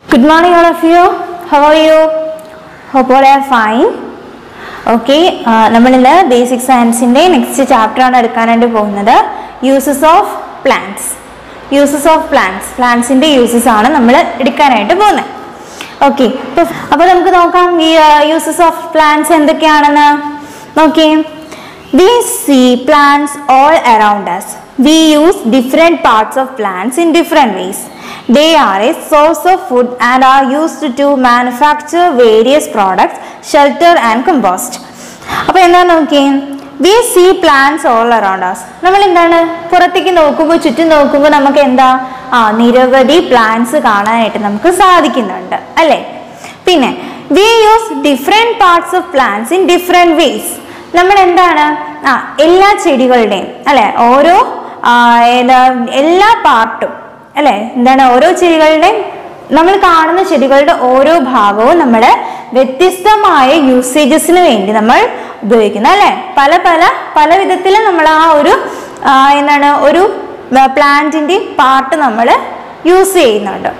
Good morning, all of you. How are you? Hope all are fine. Okay നമ്മളിന്ന് basic സയൻസിൻ്റെ next chapter ആണ് എടുക്കാനായിട്ട് പോകുന്നത് uses of plants uses of plants പ്ലാന്റ്സിൻ്റെ uses ആണ് നമ്മൾ എടുക്കാനായിട്ട് പോകുന്നത് ഓക്കെ അപ്പോൾ നമുക്ക് നോക്കാം ഈ യൂസസ് ഓഫ് പ്ലാന്റ്സ് എന്തൊക്കെയാണെന്ന് നോക്കേ we see plants all around us we use different parts of plants in different ways they are a source of food and are used to manufacture various products shelter and compost അപ്പോൾ എന്താ നോക്കിയേ we see plants all around us നമ്മൾ എന്താണ് പുറത്തേക്ക് നോക്കുമ്പോൾ ചുറ്റും നോക്കുമ്പോൾ നമുക്ക് എന്താ ആ നിരവധി പ്ലാന്റ്സ് കാണാനായിട്ട് നമുക്ക് സാധിക്കുന്നുണ്ട് അല്ലേ പിന്നെ we use different parts of plants in different ways നമ്മൾ എന്താണ് ആ എല്ലാ ചെടികളുടെയും അല്ലെ ഓരോ ആ, ഏതാ എല്ലാ പാർട്ടും അല്ലെ എന്താണ് ഓരോ ചെടികളുടെയും നമ്മൾ കാണുന്ന ചെടികളുടെ ഓരോ ഭാഗവും നമ്മൾ വ്യത്യസ്തമായ യൂസേജസിന് വേണ്ടി നമ്മൾ ഉപയോഗിക്കുന്നു അല്ലെ പല പല പല വിധത്തിൽ നമ്മൾ ആ ഒരു ആ, എന്താണ് ഒരു പ്ലാന്റിന്റെ പാർട്ട് നമ്മൾ യൂസ് ചെയ്യുന്നുണ്ട്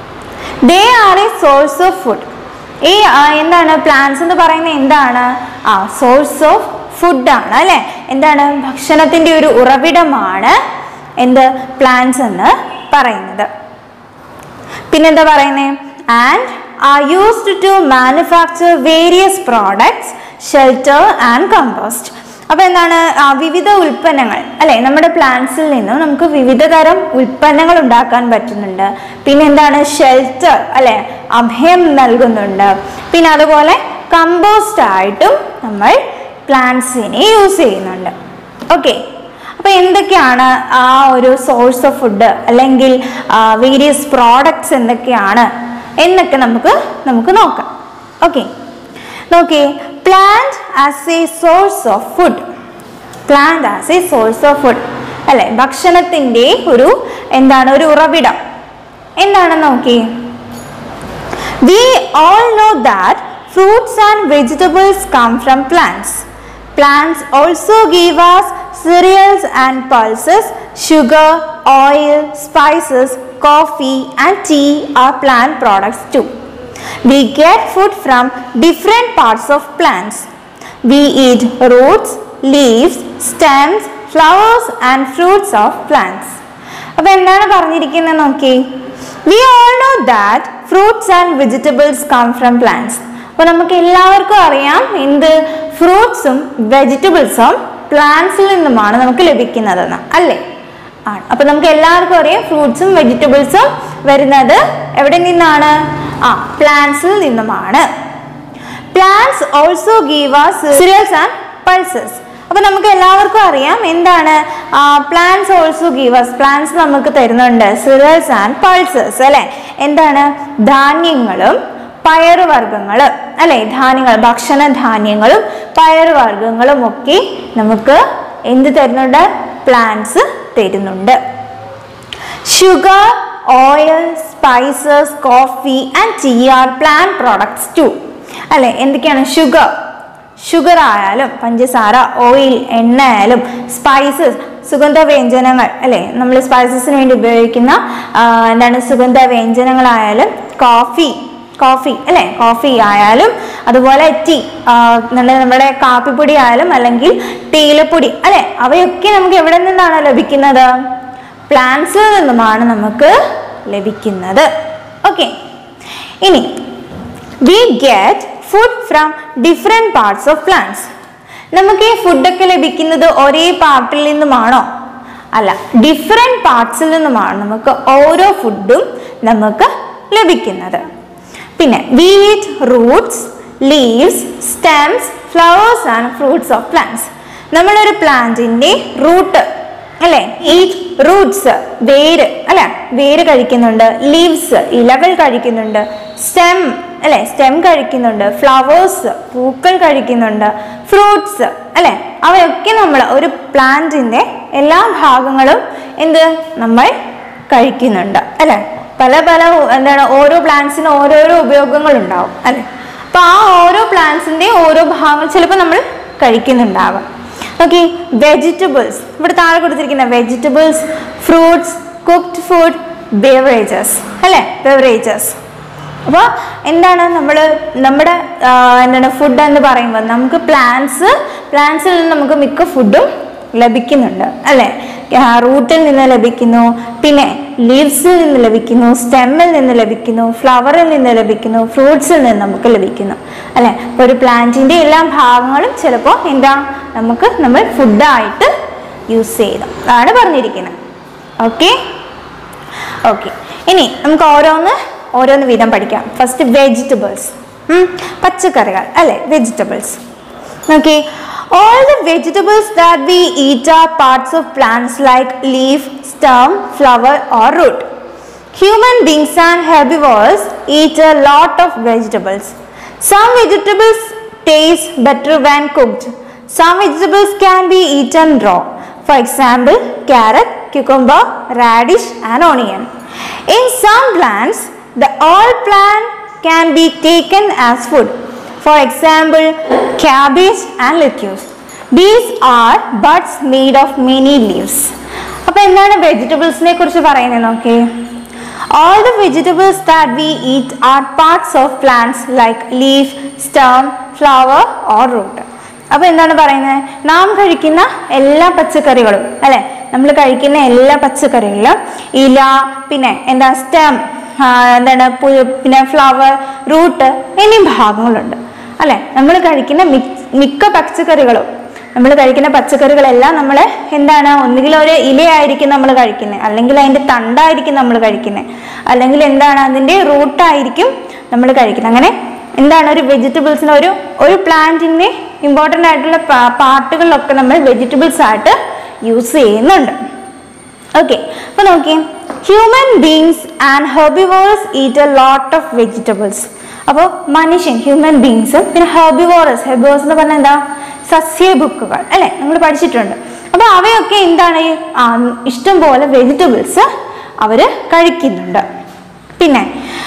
they are a source of food ഈ ആ, എന്താണ് പ്ലാന്റ്സ് എന്ന് പറയുന്നത് എന്താണ് ആ സോഴ്സ് ഓഫ് ഫുഡാണ് അല്ലെ എന്താണ് ഭക്ഷണത്തിന്റെ ഒരു ഉറവിടമാണ് എന്ത് പ്ലാന്റ്സ് എന്ന് പറയുന്നത് പിന്നെന്താ പറയുന്നത് and are used to manufacture various products shelter and compost അപ്പോൾ എന്താണ് ആ, വിവിധ ഉൽപ്പന്നങ്ങൾ അല്ലെ നമ്മുടെ പ്ലാന്റ്സിൽ നിന്നും നമുക്ക് വിവിധ തരം ഉൽപ്പന്നങ്ങൾ ഉണ്ടാക്കാൻ പറ്റുന്നുണ്ട് പിന്നെ എന്താണ് ഷെൽട്ടർ അല്ലെ അഭയം നൽകുന്നുണ്ട് പിന്നെ അതുപോലെ കമ്പോസ്റ്റ് ആയിട്ടും നമ്മൾ പ്ലാന്റ്സിനെ യൂസ് ചെയ്യുന്നുണ്ട് ഓക്കെ അപ്പൊ എന്തൊക്കെയാണ് ആ ഒരു സോഴ്സ് ഓഫ് ഫുഡ് അല്ലെങ്കിൽ വേരിയസ് പ്രോഡക്ട്സ് എന്തൊക്കെയാണ് എന്നൊക്കെ നമുക്ക് നമുക്ക് നോക്കാം ഓക്കെ നോക്കിയേ plant as a source of food plant as a source of food അല്ലെ ഭക്ഷണത്തിന്റെ ഒരു എന്താണ് ഒരു ഉറവിടം എന്താണെന്ന് നോക്കിയേ We all know that fruits and vegetables come from plants. Plants also give us cereals and pulses, sugar, oil, spices, coffee, and tea are plant products too. We get food from different parts of plants. We eat roots, leaves, stems, flowers, and fruits of plants. അപ്പൊ എന്താണ് പറഞ്ഞിരിക്കുന്നത് നോക്കി we all know that fruits and vegetables come from plants അപ്പൊ നമുക്ക് എല്ലാവർക്കും അറിയാം എന്ത് ഫ്രൂട്ട്സും വെജിറ്റബിൾസും പ്ലാന്റ്സിൽ നിന്നുമാണ് നമുക്ക് ലഭിക്കുന്നതെന്ന് അല്ലേ ആണ് അപ്പൊ നമുക്ക് എല്ലാവർക്കും അറിയാം ഫ്രൂട്ട്സും വെജിറ്റബിൾസും വരുന്നത് എവിടെ നിന്നാണ് ആ പ്ലാന്റ്സിൽ നിന്നുമാണ് plants also give us cereals and pulses അപ്പൊ നമുക്ക് എല്ലാവർക്കും അറിയാം എന്താണ് plants also give us plants നമുക്ക് തരുന്നുണ്ട് സിറിയൽസ് ആൻഡ് പൾസസ് അല്ലെ എന്താണ് ധാന്യങ്ങളും പയറുവർഗ്ഗങ്ങള് അല്ലെ ധാന്യങ്ങൾ ഭക്ഷണ ധാന്യങ്ങളും പയറുവർഗ്ഗങ്ങളും ഒക്കെ നമുക്ക് എന്ത് തരുന്നുണ്ട് പ്ലാന്റ്സ് തരുന്നുണ്ട് sugar oil spices coffee and tea are plant products too അല്ലെ എന്തൊക്കെയാണ് ഷുഗർ ഷുഗർ ആയാലും പഞ്ചസാര ഓയിൽ എണ്ണ ആയാലും സ്പൈസസ് സുഗന്ധ വ്യഞ്ജനങ്ങൾ അല്ലെ നമ്മൾ സ്പൈസസിന് വേണ്ടി ഉപയോഗിക്കുന്ന ആ, എന്താണ് സുഗന്ധ വ്യഞ്ജനങ്ങളായാലും കോഫി കോഫി അല്ലെ കോഫി ആയാലും അതുപോലെ ടീ നമ്മുടെ നമ്മുടെ കാപ്പിപ്പൊടി ആയാലും അല്ലെങ്കിൽ തേയിലപ്പൊടി അല്ലെ അവയൊക്കെ നമുക്ക് എവിടെ നിന്നാണ് ലഭിക്കുന്നത് പ്ലാന്റ്സിൽ നിന്നുമാണ് നമുക്ക് ലഭിക്കുന്നത് ഓക്കെ ഇനി we get food from different parts of plants നമുക്ക് ഈ ഫുഡൊക്കെ ലഭിക്കുന്നത് ഒരേ പാർട്ടിൽ നിന്നുമാണോ അല്ല ഡിഫറെൻറ്റ് പാർട്സിൽ നിന്നുമാണ് നമുക്ക് ഓരോ ഫുഡും നമുക്ക് ലഭിക്കുന്നത് പിന്നെ we eat roots leaves stems flowers and fruits of plants നമ്മളൊരു പ്ലാന്റിന്റെ റൂട്ട് അല്ലെ ഈറ്റ് റൂട്ട്സ് വേര് അല്ലെ വേര് കഴിക്കുന്നുണ്ട് ലീവ്സ് ഇലകൾ കഴിക്കുന്നുണ്ട് സ്റ്റെം അല്ലെ സ്റ്റെം കഴിക്കുന്നുണ്ട് ഫ്ലവേഴ്സ് പൂക്കൾ കഴിക്കുന്നുണ്ട് ഫ്രൂട്ട്സ് അല്ലെ അവയൊക്കെ നമ്മൾ ഒരു പ്ലാന്റിന്റെ എല്ലാ ഭാഗങ്ങളും എന്ത് നമ്മൾ കഴിക്കുന്നുണ്ട് അല്ലെ പല പല എന്താണ് ഓരോ പ്ലാന്റ്സിന് ഓരോരോ ഉപയോഗങ്ങൾ ഉണ്ടാവും അല്ലെ അപ്പൊ ആ ഓരോ പ്ലാന്റ്സിന്റെ ഓരോ ഭാഗങ്ങൾ ചിലപ്പോൾ നമ്മൾ കഴിക്കുന്നുണ്ടാവാം ഓക്കെ വെജിറ്റബിൾസ് ഇവിടെ താഴെ കൊടുത്തിരിക്കുന്ന vegetables fruits cooked food beverages അല്ലേ ബെവറേജസ് അപ്പോൾ എന്താണ് നമ്മൾ നമ്മുടെ ആ, എന്താണ് ഫുഡ് എന്ന് പറയുമ്പോൾ നമുക്ക് പ്ലാന്റ്സ് പ്ലാന്റ്സിൽ നിന്ന് നമുക്ക് മിക്ക ഫുഡും ലഭിക്കുന്നുണ്ട് അല്ലേ റൂട്ടിൽ നിന്ന് ലഭിക്കുന്നു പിന്നെ ലീവ്സിൽ നിന്ന് ലഭിക്കുന്നു സ്റ്റെമ്മിൽ നിന്ന് ലഭിക്കുന്നു ഫ്ലവറിൽ നിന്ന് ലഭിക്കുന്നു ഫ്രൂട്ട്സിൽ നിന്ന് നമുക്ക് ലഭിക്കുന്നു അല്ലേ അപ്പോൾ ഒരു പ്ലാന്റിൻ്റെ എല്ലാ ഭാഗങ്ങളും ചിലപ്പോൾ എന്താ നമുക്ക് നമ്മൾ ഫുഡായിട്ട് യൂസ് ചെയ്തു അതാണ് പറഞ്ഞിരിക്കുന്നത് ഓക്കെ ഓക്കെ ഇനി നമുക്ക് ഓരോന്ന് ഓരോന്ന് വീതം പഠിക്കാം ഫസ്റ്റ് വെജിറ്റബിൾസ് പച്ചക്കറികൾ അല്ലെ vegetables okay all the vegetables that we eat are parts of plants like leaf stem flower or root Human beings and herbivores eat a lot of vegetables. Some vegetables taste better when cooked. Some vegetables can be eaten raw. For example, carrot, cucumber, radish and onion. In some plants, the all plant can be taken as food. For example, cabbage and lettuce. These are buds made of many leaves. അപ്പോൾ എന്താണ് വെജിറ്റബിൾസിനെ കുറിച്ച് പറയുന്നത് നോക്കേ All the vegetables that we eat are parts of plants like leaf, stem, flower or root. അപ്പോൾ എന്താണ് പറയുന്നത് നാം കഴിക്കുന്ന എല്ലാ പച്ചക്കറികളും അല്ലെ നമ്മൾ കഴിക്കുന്ന എല്ലാ പച്ചക്കറികളിലും ഇല പിന്നെ എന്താ സ്റ്റെം എന്താണ് പു- പിന്നെ ഫ്ലവർ റൂട്ട് എന്നീ ഭാഗങ്ങളുണ്ട് അല്ലെ നമ്മൾ കഴിക്കുന്ന മിക്ക- മിക്ക പച്ചക്കറികളും നമ്മൾ കഴിക്കുന്ന പച്ചക്കറികളെല്ലാം നമ്മൾ എന്താണ് ഒന്നുകിൽ ഒരു ഇലയായിരിക്കും നമ്മൾ കഴിക്കുന്നത് അല്ലെങ്കിൽ അതിൻ്റെ തണ്ടായിരിക്കും നമ്മൾ കഴിക്കുന്നത് അല്ലെങ്കിൽ എന്താണ് അതിൻ്റെ റൂട്ടായിരിക്കും നമ്മൾ കഴിക്കുന്നത് അങ്ങനെ എന്താണ് ഒരു വെജിറ്റബിൾസിന് ഒരു ഒരു പ്ലാന്റിൻ്റെ ഇമ്പോർട്ടൻ്റ് ആയിട്ടുള്ള പാർട്ടുകളിലൊക്കെ നമ്മൾ വെജിറ്റബിൾസ് ആയിട്ട് യൂസ് ചെയ്യുന്നുണ്ട് ഓക്കെ അപ്പൊ നോക്കിയേ human beings and herbivores eat a lot of vegetables അപ്പോൾ മനുഷ്യൻ ഹ്യൂമൻ ബീങ്സും പിന്നെ ഹെർബിവോറസ് ഹെർബിവോറസ് എന്ന് പറഞ്ഞാൽ എന്താ സസ്യബുക്കുകൾ അല്ലെ നമ്മൾ പഠിച്ചിട്ടുണ്ട് അപ്പോൾ അവയൊക്കെ എന്താണ് ഈ ആ, ഇഷ്ടം പോലെ വെജിറ്റബിൾസ് അവർ കഴിക്കുന്നുണ്ട് പിന്നെ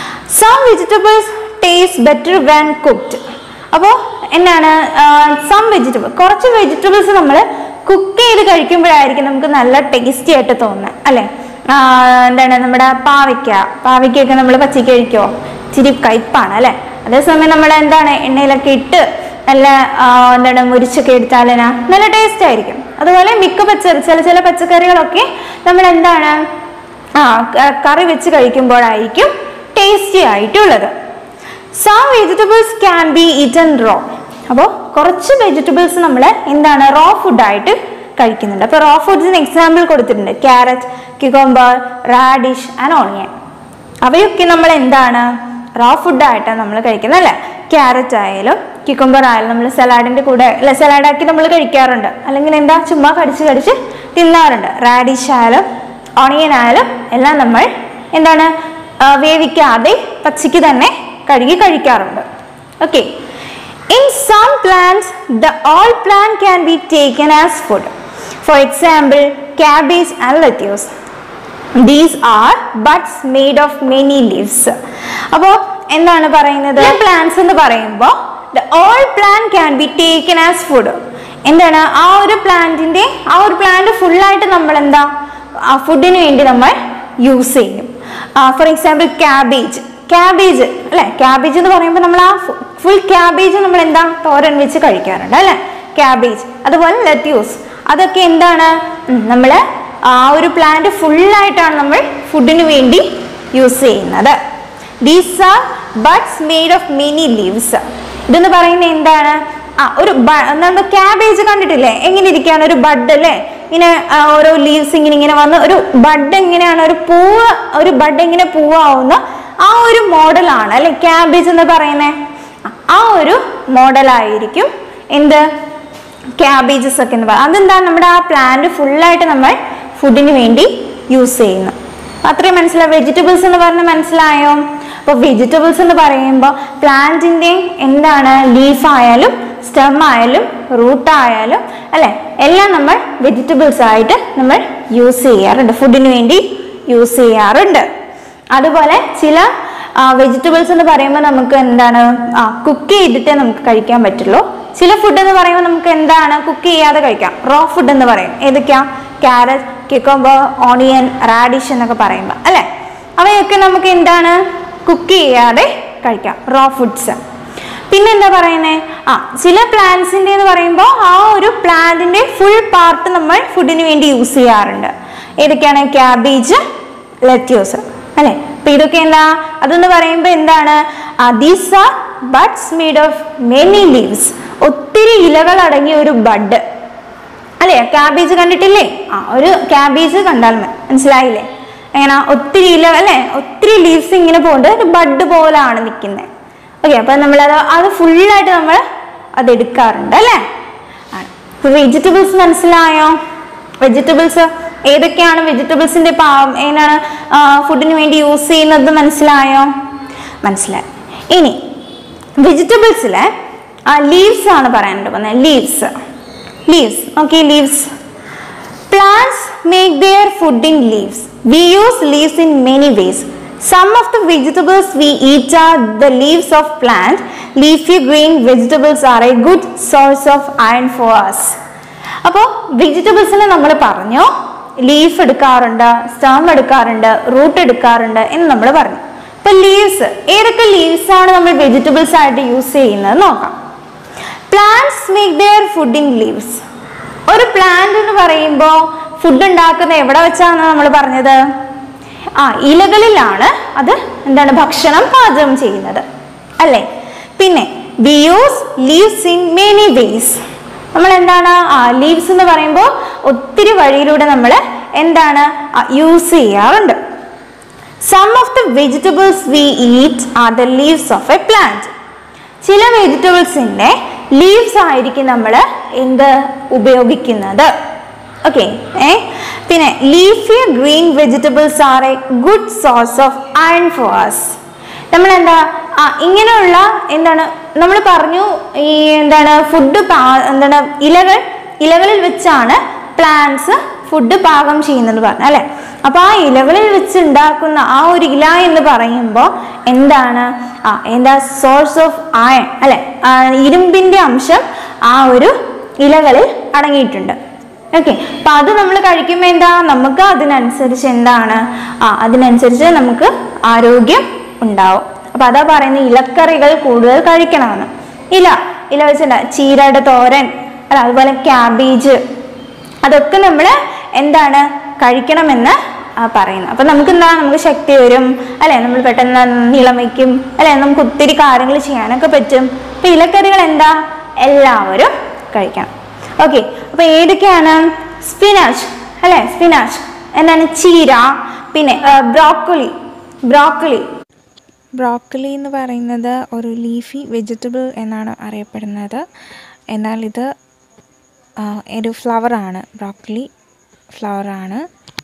some vegetables taste better when cooked അപ്പോൾ എന്താണ് സം വെജിറ്റബിൾ കുറച്ച് വെജിറ്റബിൾസ് നമ്മൾ കുക്ക് ചെയ്ത് കഴിക്കുമ്പോഴായിരിക്കും നമുക്ക് നല്ല ടേസ്റ്റി ആയിട്ട് തോന്നുന്നത് അല്ലേ ആ, എന്താണ് നമ്മുടെ പാവയ്ക്ക പാവയ്ക്കൊക്കെ നമ്മൾ പച്ചയ്ക്ക് കഴിക്കുമോ ഇച്ചിരി കയ്പ്പാണ് അല്ലേ അതേസമയം നമ്മൾ എന്താണ് എണ്ണയിലൊക്കെ ഇട്ട് നല്ല ആ, എന്താണ് മുരിച്ചൊക്കെ എടുത്താൽ എന്നാ നല്ല ടേസ്റ്റ് ആയിരിക്കും അതുപോലെ മിക്ക പച്ചക്കറി ചില ചില പച്ചക്കറികളൊക്കെ നമ്മൾ എന്താണ് ആ ക- കറി വെച്ച് കഴിക്കുമ്പോഴായിരിക്കും ടേസ്റ്റി ആയിട്ടുള്ളത് some vegetables can be eaten raw അപ്പോൾ കുറച്ച് വെജിറ്റബിൾസ് നമ്മൾ എന്താണ് റോ ഫുഡായിട്ട് കഴിക്കുന്നുണ്ട് അപ്പോൾ റോ ഫുഡ്സിന് എക്സാമ്പിൾ കൊടുത്തിട്ടുണ്ട് carrot cucumber radish and onion അവയൊക്കെ നമ്മൾ എന്താണ് റോ ഫുഡായിട്ടാണ് നമ്മൾ കഴിക്കുന്നത് അല്ലേ ക്യാരറ്റ് ആയാലും ക്യുക്കംബർ ആയാലും നമ്മൾ സലാഡിൻ്റെ കൂടെ അല്ല സലാഡാക്കി നമ്മൾ കഴിക്കാറുണ്ട് അല്ലെങ്കിൽ എന്താ ചുമ്മാ കടിച്ച് കടിച്ച് തിന്നാറുണ്ട് റാഡിഷ് ആയാലും ഓണിയൻ ആയാലും എല്ലാം നമ്മൾ എന്താണ് ആ, വേവിക്കാതെ പച്ചയ്ക്ക് തന്നെ കഴുകി കഴിക്കാറുണ്ട് okay in some plants the whole plant can be taken as food for example cabbage and lettuce these are buds made of many leaves അപ്പോൾ എന്താണ് പറയുന്നത് പ്ലാന്റ്സ് എന്ന് പറയുമ്പോൾ the whole plant can be taken as food എന്താണ് ആ ഒരു പ്ലാന്റിന്റെ ആ ഒരു പ്ലാന്റ് ഫുള്ളായിട്ട് നമ്മൾ എന്താ ആ ഫുഡിന് വേണ്ടി നമ്മൾ യൂസ് ചെയ്യും ഫോർ എക്സാമ്പിൾ ക്യാബേജ് ക്യാബേജ് അല്ലെ ക്യാബേജ് എന്ന് പറയുമ്പോൾ നമ്മൾ ആ ഫുൾ ക്യാബേജ് നമ്മൾ എന്താ തോരൻ വെച്ച് കഴിക്കാറുണ്ട് അല്ലെ ക്യാബേജ് അതുപോലെ ലെറ്റ്യൂസ് അതൊക്കെ എന്താണ് നമ്മൾ ആ ഒരു പ്ലാന്റ് ഫുള്ളായിട്ടാണ് നമ്മൾ ഫുഡിന് വേണ്ടി യൂസ് ചെയ്യുന്നത് these are buds made of many leaves ഇതെന്ന് പറയുന്നത് എന്താണ് ആ ഒരു ബ- എന്താണ് ക്യാബേജ് കണ്ടിട്ടില്ലേ എങ്ങനെ ഇരിക്കുകയാണ് ഒരു ബഡ് അല്ലേ ഇങ്ങനെ ആ, ഓരോ ലീവ്സ് ഇങ്ങനെ ഇങ്ങനെ വന്ന് ഒരു ബഡ് എങ്ങനെയാണ് ഒരു പൂവ് ഒരു ബഡ് എങ്ങനെ പൂവാവുന്ന ആ ഒരു മോഡലാണ് അല്ലെ ക്യാബേജ് എന്ന് പറയുന്നത് ആ ഒരു മോഡലായിരിക്കും എന്ത് ക്യാബേജസ് ഒക്കെ എന്ന് പറയുന്നത് അതെന്താ നമ്മുടെ ആ പ്ലാന്റ് ഫുള്ളായിട്ട് നമ്മൾ ഫുഡിന് വേണ്ടി യൂസ് ചെയ്യുന്നു അത്രയും മനസ്സിലായി വെജിറ്റബിൾസ് എന്ന് പറഞ്ഞാൽ മനസ്സിലായോ അപ്പോൾ വെജിറ്റബിൾസ് എന്ന് പറയുമ്പോൾ പ്ലാന്റിൻ്റെ എന്താണ് ലീഫ് ആയാലും സ്റ്റെം ആയാലും റൂട്ട് ആയാലും അല്ലെ എല്ലാം നമ്മൾ വെജിറ്റബിൾസ് ആയിട്ട് നമ്മൾ യൂസ് ചെയ്യാറുണ്ട് ഫുഡിന് വേണ്ടി യൂസ് ചെയ്യാറുണ്ട് അതുപോലെ ചില വെജിറ്റബിൾസ് എന്ന് പറയുമ്പോൾ നമുക്ക് എന്താണ് കുക്ക് ചെയ്തിട്ടേ നമുക്ക് കഴിക്കാൻ പറ്റുള്ളൂ ചില ഫുഡ് എന്ന് പറയുമ്പോൾ നമുക്ക് എന്താണ് കുക്ക് ചെയ്യാതെ കഴിക്കാം റോ ഫുഡ് എന്ന് പറയും ഏതൊക്കെയാ ക്യാരറ്റ് കിക്കോംബർ ഓണിയൻ റാഡിഷ് എന്നൊക്കെ പറയുമ്പോൾ അല്ലെ അവയൊക്കെ നമുക്ക് എന്താണ് കുക്ക് ചെയ്യാതെ കഴിക്കാം റോ ഫുഡ്സ് പിന്നെ എന്താ പറയുന്നത് ആ ചില പ്ലാന്റ്സിൻ്റെ എന്ന് പറയുമ്പോൾ ആ ഒരു പ്ലാന്റിന്റെ ഫുൾ പാർട്ട് നമ്മൾ ഫുഡിന് വേണ്ടി യൂസ് ചെയ്യാറുണ്ട് ഏതൊക്കെയാണ് ക്യാബേജ് ലെറ്റ്യൂസ് അല്ലെ അപ്പൊ ഇതൊക്കെ എന്താ അതെന്ന് പറയുമ്പോൾ എന്താണ് these are buds made of many leaves ഒത്തിരി ഇലകൾ അടങ്ങിയ ഒരു ബഡ് അല്ലേ ക്യാബേജ് കണ്ടിട്ടില്ലേ ആ ഒരു ക്യാബേജ് കണ്ടാൽ മതി മനസ്സിലായില്ലേ എങ്ങനെ ഒത്തിരി ഇല അല്ലേ ഒത്തിരി ലീവ്സ് ഇങ്ങനെ പോകുന്നത് ഒരു ബഡ് പോലാണ് നിൽക്കുന്നത് ഓക്കെ അപ്പൊ നമ്മളത് അത് ഫുള്ളായിട്ട് നമ്മൾ അത് എടുക്കാറുണ്ട് അല്ലേ വെജിറ്റബിൾസ് മനസ്സിലായോ വെജിറ്റബിൾസ് ഏതൊക്കെയാണ് വെജിറ്റബിൾസിന്റെ പാ ഏതാണ് ഫുഡിന് വേണ്ടി യൂസ് ചെയ്യുന്നത് മനസ്സിലായോ മനസ്സിലായി ഇനി വെജിറ്റബിൾസിലെ ലീവ്സ് ആണ് പറയാനായിട്ട് പറഞ്ഞത് leaves leaves okay leaves Plants make their food in leaves. We use leaves in many ways. Some of the vegetables we eat are the leaves of plant. Leafy green vegetables are a good source of iron for us. അപ്പോൾ വെജിറ്റബിൾസിന് നമ്മൾ പറഞ്ഞു leaf എടുക്കാറുണ്ട് stem എടുക്കാറുണ്ട് root എടുക്കാറുണ്ട് എന്ന് നമ്മൾ പറഞ്ഞു ഇപ്പൊ ലീവ്സ് ഏതൊക്കെ ലീവ്സ് ആണ് നമ്മൾ വെജിറ്റബിൾസ് ആയിട്ട് യൂസ് ചെയ്യുന്നത് നോക്കാം plants make their food in leaves ഒരു പ്ലാന്റ് എന്ന് പറയുമ്പോൾ ഫുഡ് ഉണ്ടാക്കുന്ന എവിടെ വെച്ചാണ് നമ്മൾ പറഞ്ഞത് ആ ഇലകളിലാണ് അത് എന്താണ് ഭക്ഷണം പാചകം ചെയ്യുന്നത് അല്ലേ പിന്നെ we use leaves in many ways നമ്മൾ എന്താണ് ആ ലീവ്സ് എന്ന് പറയുമ്പോൾ ഒത്തിരി വഴിയിലൂടെ നമ്മൾ എന്താണ് യൂസ് ചെയ്യാറുണ്ട് some of the vegetables we eat are the leaves of a plant ചില വെജിറ്റബിൾസിൻ്റെ ലീവ്സ് ആയിരിക്കും നമ്മൾ എന്ത് ഉപയോഗിക്കുന്നത് ഓക്കെ ഏ പിന്നെ leafy green vegetables are a good source of iron for us നമ്മൾ എന്താ ആ ഇങ്ങനെയുള്ള എന്താണ് നമ്മൾ പറഞ്ഞു ഈ എന്താണ് ഫുഡ് എന്താണ് ഇലകൾ ഇലകളിൽ വെച്ചാണ് പ്ലാന്റ്സ് ഫുഡ് പാകം ചെയ്യുന്നത് പറഞ്ഞു അല്ലെ അപ്പൊ ആ ഇലകളിൽ വെച്ച് ഉണ്ടാക്കുന്ന ആ ഒരു ഇല എന്ന് പറയുമ്പോൾ എന്താണ് ആ എന്താ സോഴ്സ് ഓഫ് അയൺ അല്ലെ ആ ഇരുമ്പിന്റെ അംശം ആ ഒരു ഇലകളിൽ അടങ്ങിയിട്ടുണ്ട് ഓക്കെ അപ്പൊ അത് നമ്മൾ കഴിക്കുമ്പോൾ എന്താ നമുക്ക് അതിനനുസരിച്ച് എന്താണ് ആ അതിനനുസരിച്ച് നമുക്ക് ആരോഗ്യം ഉണ്ടാവും അപ്പൊ അതാ പറയുന്നത് ഇലക്കറികൾ കൂടുതൽ കഴിക്കണമെന്ന് ഇല ഇല വെച്ചിട്ട് ചീരയുടെ തോരൻ അല്ല അതുപോലെ ക്യാബേജ് അതൊക്കെ നമ്മൾ എന്താണ് കഴിക്കണമെന്ന് ആ പറയുന്നത് അപ്പൊ നമുക്ക് എന്താ നമുക്ക് ശക്തി വരും അല്ലെ നമ്മൾ പെട്ടെന്ന് നീളം വയ്ക്കും അല്ലെ നമുക്ക് ഒത്തിരി കാര്യങ്ങൾ ചെയ്യാനൊക്കെ പറ്റും അപ്പൊ ഇലക്കറികൾ എന്താ എല്ലാവരും കഴിക്കണം ഓക്കെ അപ്പൊ ഏതൊക്കെയാണ് സ്പിനാച്ച് അല്ലെ സ്പിനാച്ച് എന്താണ് ചീര പിന്നെ ബ്രോക്കോളി ബ്രോക്കോളി ബ്രോക്കലി എന്ന് പറയുന്നത് ഒരു ലീഫി വെജിറ്റബിൾ എന്നാണ് അറിയപ്പെടുന്നത് എന്നാൽ ഇത് ആ, ഒരു ഫ്ലവറാണ് ബ്രോക്കലി ഫ്ലവറാണ്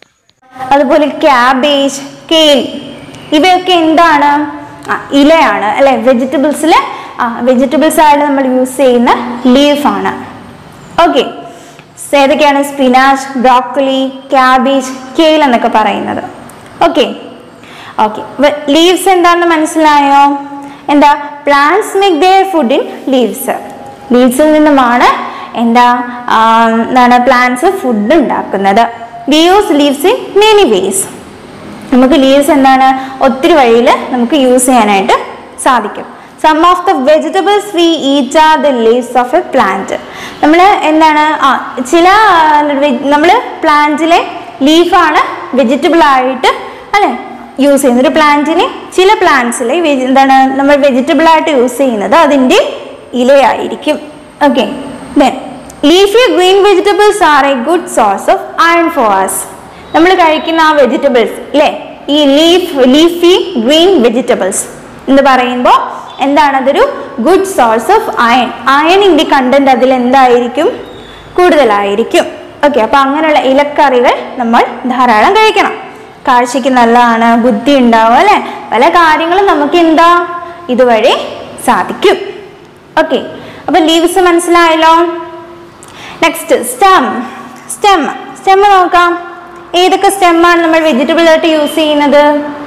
അതുപോലെ ക്യാബേജ് കേൽ ഇവയൊക്കെ എന്താണ് ആ, ഇലയാണ് അല്ലെ വെജിറ്റബിൾസിൽ വെജിറ്റബിൾസ് ആയിട്ട് നമ്മൾ യൂസ് ചെയ്യുന്ന ലീഫാണ് ഓക്കെ ഏതൊക്കെയാണ് സ്പിനാച്ച് ബ്രോക്കലി ക്യാബേജ് കേൽ എന്നൊക്കെ പറയുന്നത് ഓക്കെ ഓക്കെ ലീവ്സ് എന്താണെന്ന് മനസ്സിലായോ എന്താ plants make their food in leaves ലീവ്സിൽ നിന്നുമാണ് എന്താ ആ, എന്താണ് പ്ലാന്റ്സ് ഫുഡ് ഉണ്ടാക്കുന്നത് we use leaves in many ways നമുക്ക് ലീവ്സ് എന്താണ് ഒത്തിരി വഴിയിൽ നമുക്ക് യൂസ് ചെയ്യാനായിട്ട് സാധിക്കും some of the vegetables we eat are the leaves of a plant നമ്മൾ എന്താണ് ആ ചില നമ്മൾ പ്ലാന്റിലെ ലീഫാണ് വെജിറ്റബിൾ ആയിട്ട് അല്ലെ യൂസ് ചെയ്യുന്നത് ഒരു പ്ലാന്റിന് ചില പ്ലാന്റ്സിലെ എന്താണ് നമ്മൾ വെജിറ്റബിൾ ആയിട്ട് യൂസ് ചെയ്യുന്നത് അതിൻ്റെ ഇലയായിരിക്കും okay then leafy green vegetables are a good source of iron for us നമ്മൾ കഴിക്കുന്ന ആ വെജിറ്റബിൾസ് അല്ലേ ഈ ലീഫ് ലീഫി ഗ്രീൻ വെജിറ്റബിൾസ് എന്ന് പറയുമ്പോൾ എന്താണ് അതൊരു ഗുഡ് സോഴ്സ് ഓഫ് അയൺ അയണിൻ്റെ കണ്ടന്റ് അതിൽ എന്തായിരിക്കും കൂടുതലായിരിക്കും ഓക്കെ അപ്പൊ അങ്ങനെയുള്ള ഇലക്കറികൾ നമ്മൾ ധാരാളം കഴിക്കണം കാഴ്ചയ്ക്ക് നല്ലതാണ് ബുദ്ധി ഉണ്ടാവും അല്ലെ പല കാര്യങ്ങളും നമുക്ക് എന്താ ഇതുവഴി സാധിക്കും ഓക്കെ അപ്പൊ ലീവ്സ് മനസ്സിലായല്ലോ നെക്സ്റ്റ് സ്റ്റെം സ്റ്റെം സ്റ്റെം നോക്കാം ഏതൊക്കെ സ്റ്റെമ്മാണ് നമ്മൾ വെജിറ്റബിൾ ആയിട്ട് യൂസ് ചെയ്യുന്നത്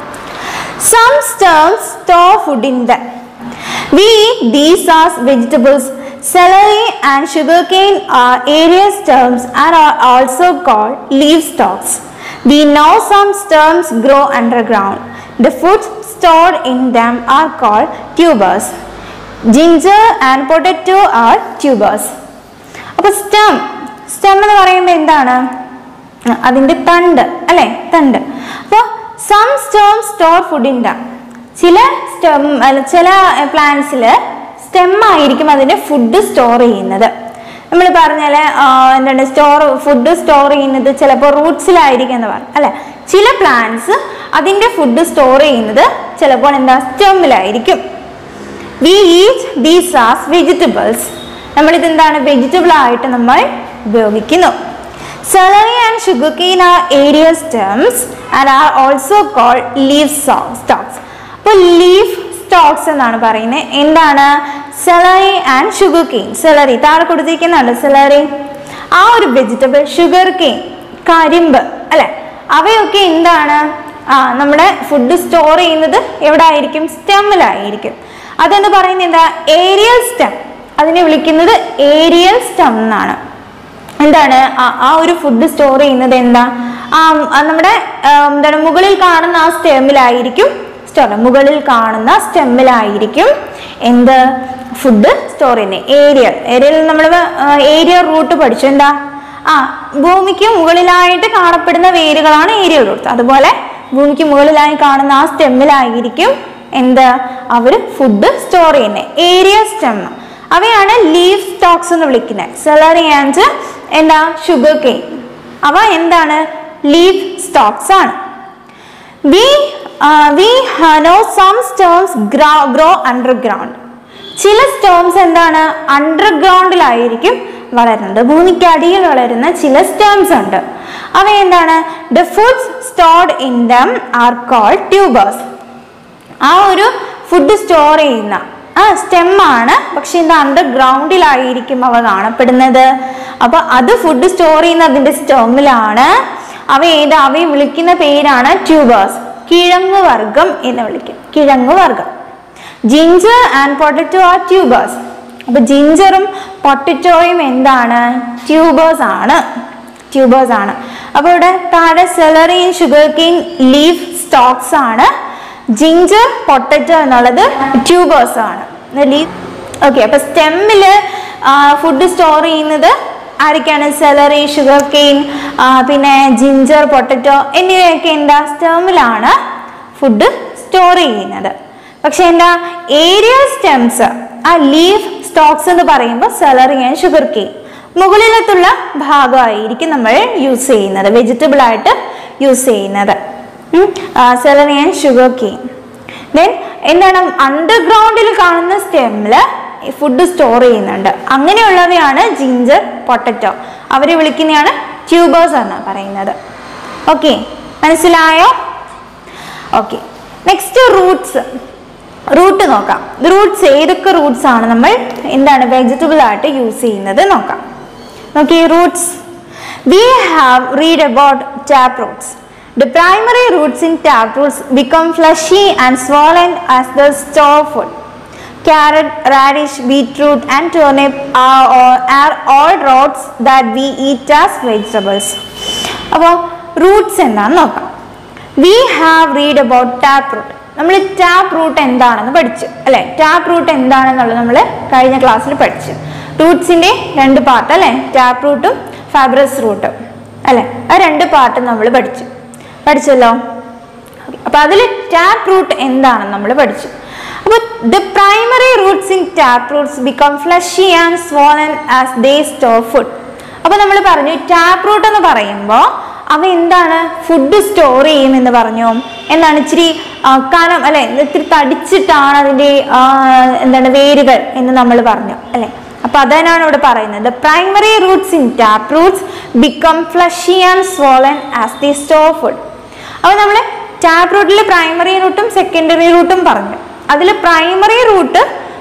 some stems store food in the we these are vegetables celery and sugarcane are area stems and are also called leaf stalks. We know some stems grow underground. The food stored in them are called tubers. Ginger and potato are tubers. അപ്പോൾ stem stem എന്ന് പറയുമ്പോൾ എന്താണ് അതിൻ്റെ തണ്ട് അല്ലേ തണ്ട് അപ്പോൾ some stems store food in them ചില സ്റ്റെം അല്ല ചില പ്ലാന്റ്സിൽ സ്റ്റെം ആയിരിക്കും അതിൻ്റെ ഫുഡ് സ്റ്റോർ ചെയ്യുന്നത് നമ്മൾ പറഞ്ഞാൽ എന്താണ് സ്റ്റോർ ഫുഡ് സ്റ്റോർ ചെയ്യുന്നത് ചിലപ്പോൾ റൂട്ട്സിലായിരിക്കും എന്ന് പറയും അല്ലെ ചില പ്ലാന്റ്സ് അതിൻ്റെ ഫുഡ് സ്റ്റോർ ചെയ്യുന്നത് ചിലപ്പോൾ എന്താ സ്റ്റെമ്മിലായിരിക്കും we eat these as vegetables നമ്മളിത് എന്താണ് വെജിറ്റബിൾ ആയിട്ട് നമ്മൾ ഉപയോഗിക്കുന്നു celery and sugar cane are aerial stems and are also called leaf stalks അപ്പോൾ ലീഫ് സ്റ്റോക്സ് എന്നാണ് പറയുന്നത് എന്താണ് celery and sugar cane celery താഴെ കൊടുത്തിരിക്കുന്നുണ്ട് സെലറി ആ ഒരു വെജിറ്റബിൾ ഷുഗർ കെയിൻ കരിമ്പ് അല്ലെ അവയൊക്കെ എന്താണ് ആ നമ്മുടെ ഫുഡ് സ്റ്റോർ ചെയ്യുന്നത് എവിടെ ആയിരിക്കും സ്റ്റെമ്മിലായിരിക്കും അതെന്ന് പറയുന്നത് എന്താ ഏരിയൽ സ്റ്റെം അതിനെ വിളിക്കുന്നത് ഏരിയൽ സ്റ്റെം എന്നാണ് എന്താണ് ആ- ആ ഒരു ഫുഡ് സ്റ്റോർ ചെയ്യുന്നത് എന്താ ആ ആ നമ്മുടെ ആ, എന്താണ് മുകളിൽ കാണുന്ന ആ സ്റ്റെമ്മിലായിരിക്കും സ്റ്റോർ മുകളിൽ കാണുന്ന സ്റ്റെമ്മിലായിരിക്കും എന്ത് ഫുഡ് സ്റ്റോർ ചെയ്യുന്നത് ഏരിയൽ ഏരിയൽ നമ്മൾ ഏരിയ റൂട്ട് പഠിച്ചു എന്താ ആ ഭൂമിക്ക് മുകളിലായിട്ട് കാണപ്പെടുന്ന വേരുകളാണ് ഏരിയൽ റൂട്ട്സ് അതുപോലെ ഭൂമിക്ക് മുകളിലായി കാണുന്ന ആ സ്റ്റെമ്മിലായിരിക്കും എന്ത് അവർ ഫുഡ് സ്റ്റോർ ചെയ്യുന്നത് ഏരിയ സ്റ്റെം അവയാണ് ലീഫ് സ്റ്റോക്സ് എന്ന് വിളിക്കുന്നത് സെലറി ആൻഡ് എന്താ ഷുഗർ കെയിൻ അവ എന്താണ് ലീഫ് സ്റ്റോക്സ് ആണ് we we know some stems grow underground ചില സ്റ്റോംസ് എന്താണ് അണ്ടർഗ്രൗണ്ടിലായിരിക്കും വളരുന്നത് ഭൂമിക്ക് അടിയിൽ വളരുന്ന ചില സ്റ്റോംസ് ഉണ്ട് അവ എന്താണ് the foods stored in them are called tubers ആ ഒരു ഫുഡ് സ്റ്റോർ ചെയ്യുന്ന ആ സ്റ്റെം ആണ് പക്ഷെ ഇത് അണ്ടർഗ്രൗണ്ടിലായിരിക്കും അവ കാണപ്പെടുന്നത് അപ്പൊ അത് ഫുഡ് സ്റ്റോർ ചെയ്യുന്ന അതിന്റെ സ്റ്റെമ്മിലാണ് അവ ഏത് അവയെ വിളിക്കുന്ന പേരാണ് ട്യൂബേഴ്സ് കിഴങ്ങ് വർഗം എന്ന് വിളിക്കും കിഴങ്ങ് വർഗം ginger and potato are tubers അപ്പൊ ജിഞ്ചറും പൊട്ടറ്റോയും എന്താണ് ട്യൂബേഴ്സ് ആണ് ട്യൂബേഴ്സ് ആണ് അപ്പൊ ഇവിടെ താഴെ celery sugar cane leaf stalks ആണ് ജിഞ്ചർ പൊട്ടറ്റോ എന്നുള്ളത് ട്യൂബേഴ്സ് ആണ് ലീഫ് ഓക്കെ അപ്പൊ സ്റ്റെമ്മില് ഫുഡ് സ്റ്റോർ ചെയ്യുന്നത് ആരൊക്കെയാണ് സെലറി ഷുഗർ കെയിൻ പിന്നെ ജിഞ്ചർ പൊട്ടറ്റോ എന്നിവയൊക്കെ എന്താ സ്റ്റെമ്മിലാണ് ഫുഡ് സ്റ്റോർ ചെയ്യുന്നത് പക്ഷെ എന്താ ഏരിയ സ്റ്റെംസ് ആ ലീഫ് സ്റ്റോക്സ് എന്ന് പറയുമ്പോൾ സെലറി ആൻഡ് ഷുഗർ കെയിൻ മുകളിലത്തുള്ള ഭാഗമായിരിക്കും നമ്മൾ യൂസ് ചെയ്യുന്നത് വെജിറ്റബിൾ ആയിട്ട് യൂസ് ചെയ്യുന്നത് celery and sugar cane then എന്താണ് അണ്ടർഗ്രൗണ്ടിൽ കാണുന്ന സ്റ്റെമ്മിൽ ഫുഡ് സ്റ്റോർ ചെയ്യുന്നുണ്ട് അങ്ങനെയുള്ളവയാണ് ജിഞ്ചർ പൊട്ടറ്റോ അവരെ വിളിക്കുന്നതാണ് ട്യൂബേഴ്സ് എന്ന് പറയുന്നത് ഓക്കെ മനസ്സിലായോ ഓക്കെ നെക്സ്റ്റ് റൂട്ട്സ് റൂട്ട് നോക്കാം റൂട്ട്സ് ഏതൊക്കെ റൂട്ട്സ് ആണ് നമ്മൾ എന്താണ് വെജിറ്റബിൾ ആയിട്ട് യൂസ് ചെയ്യുന്നത് നോക്കാം നോക്കി roots we have read about tap roots The primary roots in taproots become fleshy and swollen as the store food. Carrot, radish, beetroot, and turnip are all, are all roots that we eat as vegetables. അപ്പോൾ roots എന്താണെന്ന് നോക്കാം we have read about tap root നമ്മൾ tap root എന്താണെന്ന് പഠിച്ചു അല്ലെ tap root എന്താണെന്നുള്ളത് നമ്മൾ കഴിഞ്ഞ ക്ലാസ്സിൽ പഠിച്ചു റൂട്ട്സിന്റെ രണ്ട് പാർട്ട് അല്ലെ ടാപ്പ് റൂട്ടും ഫാബ്രസ് റൂട്ടും അല്ലെ ആ രണ്ട് പാർട്ടും നമ്മൾ പഠിച്ചു പഠിച്ചല്ലോ അപ്പൊ അതിൽ ടാപ്പ് റൂട്ട് എന്താണെന്ന് നമ്മൾ പഠിച്ചു അപ്പൊ the primary roots in tap roots become fleshy and swollen as they store food അപ്പൊ നമ്മൾ പറഞ്ഞു ടാപ്പ് റൂട്ട് എന്ന് പറയുമ്പോൾ അവ എന്താണ് ഫുഡ് സ്റ്റോർ ചെയ്യും എന്ന് പറഞ്ഞു എന്താണ് ഇച്ചിരി ആ, കനം അല്ലെ ഇത്തിരി തടിച്ചിട്ടാണ് അതിന്റെ ആ, എന്താണ് വേരുകൾ എന്ന് നമ്മൾ പറഞ്ഞു അല്ലെ അപ്പൊ അതാണ് ഇവിടെ പറയുന്നത് primary roots in tap roots become fleshy and swollen as the store food അപ്പോൾ നമ്മൾ ടാപ്പ് റൂട്ടിൽ പ്രൈമറി റൂട്ടും സെക്കൻഡറി റൂട്ടും പറഞ്ഞു അതിൽ പ്രൈമറി റൂട്ട്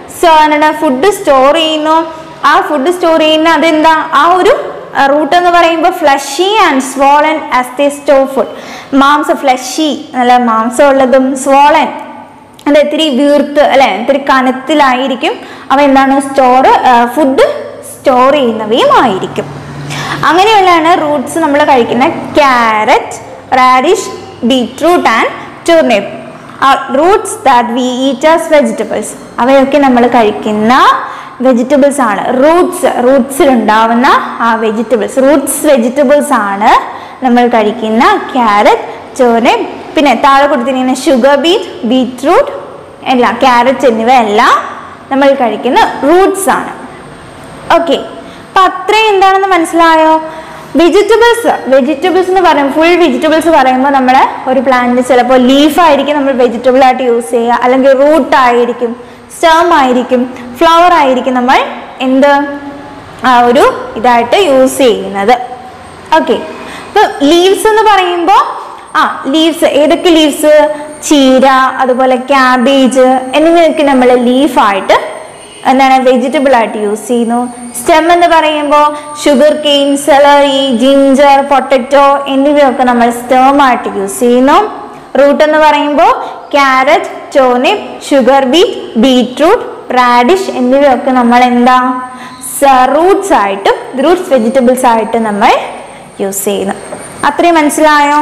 ഫുഡ് സ്റ്റോർ ചെയ്യുന്നു ആ ഫുഡ് സ്റ്റോർ ചെയ്യുന്ന അതെന്താ ആ ഒരു റൂട്ട് എന്ന് പറയുമ്പോൾ fleshy and swollen as the store food മാംസം ഫ്ലഷി നല്ല മാംസം ഉള്ളതും സ്വോളൻ അത് ഇത്തിരി വീർത്ത് അല്ലെ ഇത്തിരി കനത്തിലായിരിക്കും അവ എന്താണ് സ്റ്റോർ ഫുഡ് സ്റ്റോർ ചെയ്യുന്നവയും ആയിരിക്കും അങ്ങനെയുള്ളതാണ് റൂട്ട്സ് നമ്മൾ കഴിക്കുന്ന carrot radish beetroot and turnip roots that we eat as vegetables അവയൊക്കെ നമ്മൾ കഴിക്കുന്ന വെജിറ്റബിൾസ് ആണ് റൂട്ട്സ് റൂട്ട്സിൽ ഉണ്ടാവുന്ന ആ വെജിറ്റബിൾസ് റൂട്ട്സ് വെജിറ്റബിൾസ് ആണ് നമ്മൾ കഴിക്കുന്ന ക്യാരറ്റ് ചോറ് പിന്നെ താഴെ കൊടുത്തിരിക്കുന്ന ഷുഗർ ബീറ്റ് ബീറ്റ്റൂട്ട് എല്ലാം ക്യാരറ്റ് എന്നിവ എല്ലാം നമ്മൾ കഴിക്കുന്ന റൂട്ട്സ് ആണ് ഓക്കെ അപ്പൊ അത്രയും എന്താണെന്ന് മനസ്സിലായോ വെജിറ്റബിൾസ് വെജിറ്റബിൾസ് എന്ന് പറയും ഫുൾ വെജിറ്റബിൾസ് പറയുമ്പോൾ നമ്മൾ ഒരു പ്ലാന്റ് ചിലപ്പോൾ ലീഫ് ആയിരിക്കും നമ്മൾ വെജിറ്റബിൾ ആയിട്ട് യൂസ് ചെയ്യുക അല്ലെങ്കിൽ റൂട്ട് ആയിരിക്കും സ്റ്റേം ആയിരിക്കും ഫ്ലവർ ആയിരിക്കും നമ്മൾ എന്ത് ആ ഒരു ഇതായിട്ട് യൂസ് ചെയ്യുന്നത് ഓക്കെ ഇപ്പൊ ലീവ്സ് എന്ന് പറയുമ്പോൾ ആ ലീവ്സ് ഏതൊക്കെ ലീവ്സ് ചീര അതുപോലെ ക്യാബേജ് എന്നിവയൊക്കെ നമ്മൾ ലീഫായിട്ട് എന്താണ് വെജിറ്റബിൾ ആയിട്ട് യൂസ് ചെയ്യുന്നു സ്റ്റെം എന്ന് പറയുമ്പോൾ sugar cane celery ginger potato എന്നിവയൊക്കെ നമ്മൾ സ്റ്റേം ആയിട്ട് യൂസ് ചെയ്യുന്നു റൂട്ട് എന്ന് പറയുമ്പോൾ carrot turnip sugar beet beetroot radish എന്നിവയൊക്കെ നമ്മൾ എന്താ റൂട്ട്സ് ആയിട്ടും റൂട്ട്സ് വെജിറ്റബിൾസ് ആയിട്ട് നമ്മൾ യൂസ് ചെയ്യുന്നു അത്രയും മനസ്സിലായോ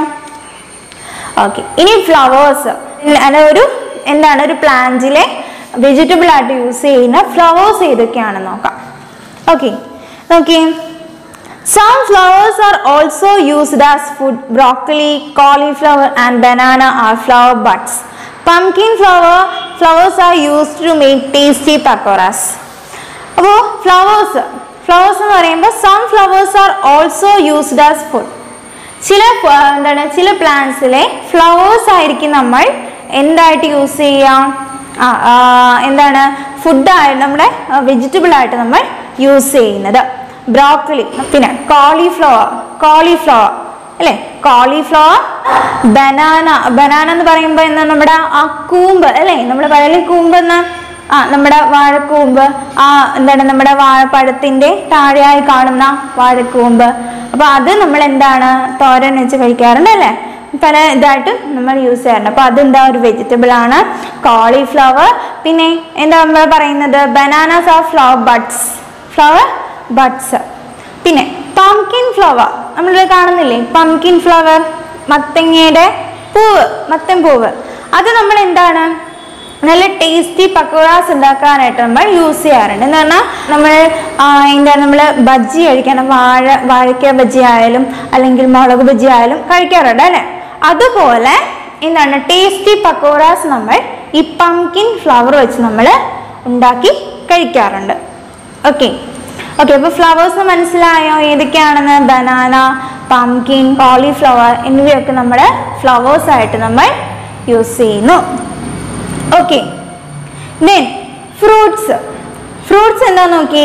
ഓക്കെ ഇനി ഫ്ലവേഴ്സ് ഒരു എന്താണ് ഒരു പ്ലാന്റിലെ വെജിറ്റബിൾ ആയിട്ട് യൂസ് ചെയ്യുന്ന ഫ്ലവേഴ്സ് ഏതൊക്കെയാണെന്ന് നോക്കാം ഓക്കെ നോക്കിയേ Some flowers are also used as food. Broccoli, cauliflower and banana are flower buds. Pumpkin flower flowers are used to make tasty pakoras. അപ്പോൾ ഫ്ലവേഴ്സ് ഫ്ലവേഴ്സ് എന്ന് പറയുമ്പോൾ some flowers are also used as food ചില ഫ- എന്താണ് ചില പ്ലാന്റ്സിലെ flowers ആയിരിക്കും നമ്മൾ എന്തായിട്ട് യൂസ് ചെയ്യാം ആ, ആ, എന്താണ് ഫുഡായിട്ട് നമ്മുടെ വെജിറ്റബിൾ ആയിട്ട് നമ്മൾ യൂസ് ചെയ്യുന്നത് ബ്രോക്കലി പിന്നെ കോളിഫ്ലവർ കോളിഫ്ലവർ അല്ലേ കോളിഫ്ലവർ ബനാന ബനാന എന്ന് പറയുമ്പോൾ എന്താ നമ്മുടെ ആ കൂമ്പ് അല്ലേ നമ്മുടെ വയലിൽ കൂമ്പ് എന്ന ആ നമ്മുടെ വാഴക്കൂമ്പ് ആ എന്താണ് നമ്മുടെ വാഴപ്പഴത്തിന്റെ താഴെയായി കാണുന്ന വാഴക്കൂമ്പ് അപ്പൊ അത് നമ്മൾ എന്താണ് തോരൻ വെച്ച് കഴിക്കാറുണ്ട് അല്ലേ പല ഇതായിട്ട് നമ്മൾ യൂസ് ചെയ്യാറുണ്ട് അപ്പൊ അതെന്താ ഒരു വെജിറ്റബിൾ ആണ് കോളിഫ്ലവർ പിന്നെ എന്താ നമ്മൾ പറയുന്നത് bananas are flower buds flower buds പിന്നെ പംകിൻ ഫ്ലവർ നമ്മളിത് കാണുന്നില്ലേ പംകിൻ ഫ്ലവർ മത്തങ്ങയുടെ പൂവ് മത്തൻ പൂവ് അത് നമ്മൾ എന്താണ് നല്ല ടേസ്റ്റി പക്കോടാസ് ഉണ്ടാക്കാനായിട്ട് നമ്മൾ യൂസ് ചെയ്യാറുണ്ട് എന്ന് പറഞ്ഞാൽ നമ്മൾ ആ, എന്താ നമ്മൾ ബജ്ജി കഴിക്കണം വാഴ വാഴയ്ക്ക ബജ്ജി ആയാലും അല്ലെങ്കിൽ മുളക് ബജ്ജി ആയാലും കഴിക്കാറുണ്ട് അല്ലേ അതുപോലെ എന്താണ് ടേസ്റ്റി പക്കോടാസ് നമ്മൾ ഈ പംകിൻ ഫ്ലവർ വെച്ച് നമ്മൾ ഉണ്ടാക്കി കഴിക്കാറുണ്ട് ഓക്കെ ഓക്കെ അപ്പോൾ ഫ്ലവേഴ്സ് മനസ്സിലായോ ഏതൊക്കെയാണെന്ന് ബനാന പംകിൻ കോളിഫ്ലവർ എന്നിവയൊക്കെ നമ്മൾ ഫ്ലവേഴ്സ് ആയിട്ട് നമ്മൾ യൂസ് ചെയ്യുന്നു ഓക്കെ ദെൻ ഫ്രൂട്ട്സ് ഫ്രൂട്ട്സ് എന്താ നോക്കി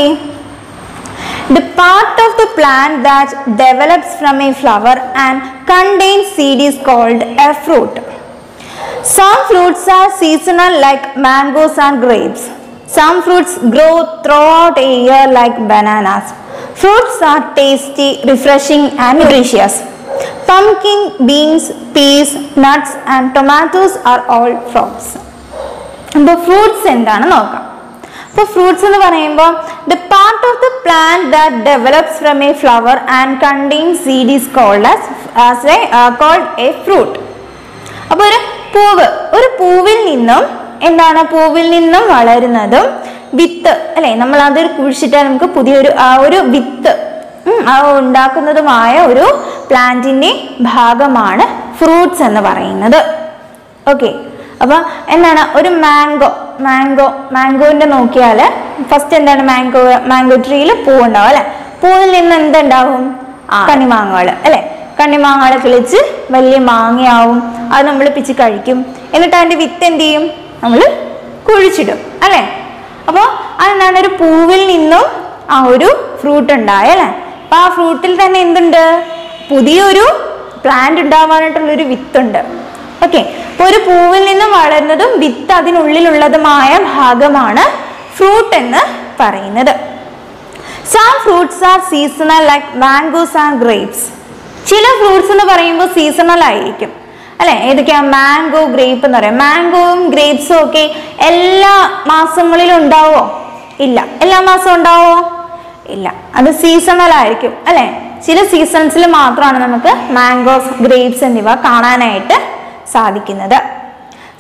The part of the plant that develops from a flower and contains seed is called a fruit. Some fruits are seasonal like mangoes and grapes. Some fruits grow throughout a year like bananas. Fruits are tasty, refreshing and nutritious. Pumpkin, beans, peas, nuts and tomatoes are all fruits. അപ്പോൾ fruits എന്താണെന്ന് നോക്കാം അപ്പോൾ fruits എന്ന് പറയുമ്പോൾ the part of the plant that develops from a flower and contain seed is called as a called a fruit അപ്പോൾ ഒരു പൂവ് ഒരു പൂവിൽ നിന്നും എന്താണ് പൂവിൽ നിന്നും വളരുന്നതും വിത്ത് അല്ലെ നമ്മൾ അതൊരു കുഴിച്ചിട്ടാൽ നമുക്ക് പുതിയൊരു ആ ഒരു വിത്ത് ഉം, ആ ഉണ്ടാക്കുന്നതുമായ ഒരു പ്ലാന്റിന്റെ ഭാഗമാണ് ഫ്രൂട്ട്സ് എന്ന് പറയുന്നത് ഓക്കെ അപ്പൊ എന്താണ് ഒരു മാംഗോ മാംഗോ മാംഗോന്റെ നോക്കിയാൽ ഫസ്റ്റ് എന്താണ് മാംഗോ മാംഗോ ട്രീയിൽ പൂ ഉണ്ടാവും അല്ലെ പൂവിൽ നിന്ന് എന്തുണ്ടാവും ആ കണ്ണിമാങ്ങകൾ അല്ലെ കണ്ണിമാങ്ങകൾ കിളിച്ച് വലിയ മാങ്ങയാവും അത് നമ്മൾ പിച്ച് കഴിക്കും എന്നിട്ട് അതിന്റെ വിത്ത് എന്ത് ചെയ്യും നമ്മൾ കുഴിച്ചിടും അല്ലെ അപ്പോൾ അതെന്താണ് ഒരു പൂവിൽ നിന്നും ആ ഒരു ഫ്രൂട്ട് ഉണ്ടായ അല്ലെ അപ്പൊ ആ ഫ്രൂട്ടിൽ തന്നെ എന്തുണ്ട് പുതിയൊരു പ്ലാന്റ് ഉണ്ടാവാനായിട്ടുള്ളൊരു വിത്തുണ്ട് ഓക്കെ അപ്പൊ ഒരു പൂവിൽ നിന്ന് വളരുന്നതും വിത്ത് അതിനുള്ളിലുള്ളതുമായ ഭാഗമാണ് ഫ്രൂട്ട് എന്ന് പറയുന്നത് some fruits are seasonal like mangoes and grapes ചില ഫ്രൂട്ട്സ് എന്ന് പറയുമ്പോൾ സീസണൽ ആയിരിക്കും അല്ലെ ഏതൊക്കെയാ മാംഗോ ഗ്രേപ്പ് എന്ന് പറയാം മാംഗോവും ഗ്രേപ്സും ഒക്കെ എല്ലാ മാസങ്ങളിലും ഉണ്ടാവോ ഇല്ല എല്ലാ മാസവും ഉണ്ടാവോ ഇല്ല അത് സീസണൽ ആയിരിക്കും അല്ലെ ചില സീസൺസിൽ മാത്രമാണ് നമുക്ക് മാംഗോസ് ഗ്രേപ്സ് എന്നിവ കാണാനായിട്ട് സാധിക്കുന്നത്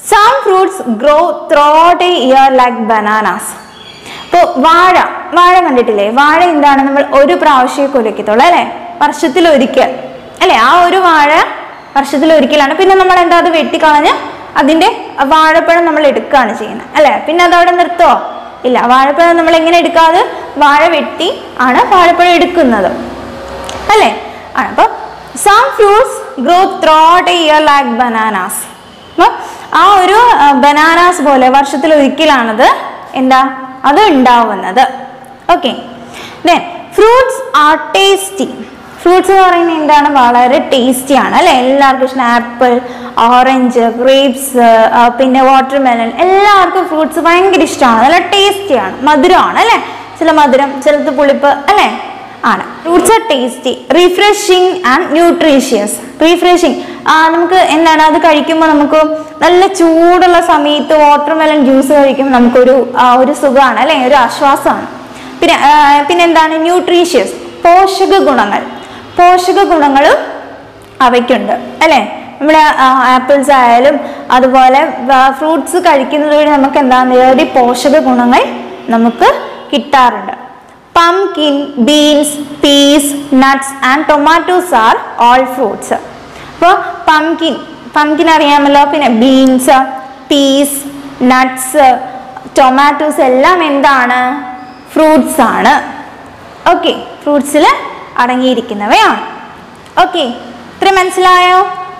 some fruits grow throughout a year like bananas ഇപ്പോൾ വാഴ വാഴ കണ്ടിട്ടില്ലേ വാഴ എന്താണ് നമ്മൾ ഒരു പ്രാവശ്യമേ കൊലക്കത്തുള്ളൂ അല്ലേ വർഷത്തിൽ ഒരിക്കൽ അല്ലേ ആ ഒരു വാഴ വർഷത്തിൽ ഒരിക്കലാണ് പിന്നെ നമ്മൾ എന്താ അത് വെട്ടിക്കളഞ്ഞ് അതിന്റെ വാഴപ്പഴം നമ്മൾ എടുക്കുകയാണ് ചെയ്യുന്നത് അല്ലേ പിന്നെ അത് അവിടെ നിർത്തുമോ ഇല്ല വാഴപ്പഴം നമ്മൾ എങ്ങനെ എടുക്കാതെ വാഴ വെട്ടി ആണ് വാഴപ്പഴം എടുക്കുന്നത് അല്ലേ ആണ് അപ്പോൾ some fruits grow throughout a year like bananas അപ്പോൾ ആ ഒരു ബനാനാസ് പോലെ വർഷത്തിൽ ഒരിക്കലാണത് എന്താ അത് ഉണ്ടാവുന്നത് okay then fruits are tasty fruits എന്ന് പറയുന്നത് എന്താണ് വളരെ ടേസ്റ്റി ആണ് അല്ലെ എല്ലാവർക്കും ഇഷ്ടം ആപ്പിൾ ഓറഞ്ച് ഗ്രേപ്സ് പിന്നെ വാട്ടർമെലൺ എല്ലാവർക്കും ഫ്രൂട്ട്സ് ഭയങ്കര ഇഷ്ടമാണ് നല്ല ടേസ്റ്റിയാണ് മധുരമാണ് അല്ലെ ചില മധുരം ചിലത് പുളിപ്പ് അല്ലെ ആണ് fruits are tasty refreshing and nutritious refreshing നമുക്ക് എന്താണ് അത് കഴിക്കുമ്പോൾ നമുക്ക് നല്ല ചൂടുള്ള സമയത്ത് വാട്ടർമെലൺ ജ്യൂസ് കഴിക്കുമ്പോൾ നമുക്കൊരു ആ, ഒരു സുഖമാണ് അല്ലെ ഒരു ആശ്വാസമാണ് പിന്നെ ആ, പിന്നെ എന്താണ് ന്യൂട്രീഷ്യസ് പോഷക ഗുണങ്ങൾ പോഷക ഗുണങ്ങളും അവയ്ക്കുണ്ട് അല്ലേ നമ്മുടെ ആപ്പിൾസ് ആയാലും അതുപോലെ ഫ്രൂട്ട്സ് കഴിക്കുന്നത് വഴി നമുക്ക് എന്താ നിരവധി പോഷക ഗുണങ്ങൾ നമുക്ക് കിട്ടാറുണ്ട് pumpkin beans peas nuts and tomatoes are all fruits അപ്പോൾ പംകിൻ പംകിൻ അറിയാമല്ലോ പിന്നെ ബീൻസ് പീസ് നട്ട്സ് ടൊമാറ്റോസ് എല്ലാം എന്താണ് ഫ്രൂട്ട്സ് ആണ് ഓക്കെ ഫ്രൂട്ട്സിൽ അടങ്ങിയിരിക്കുന്നവയാണ് ഓക്കെ ഇത്ര മനസ്സിലായോ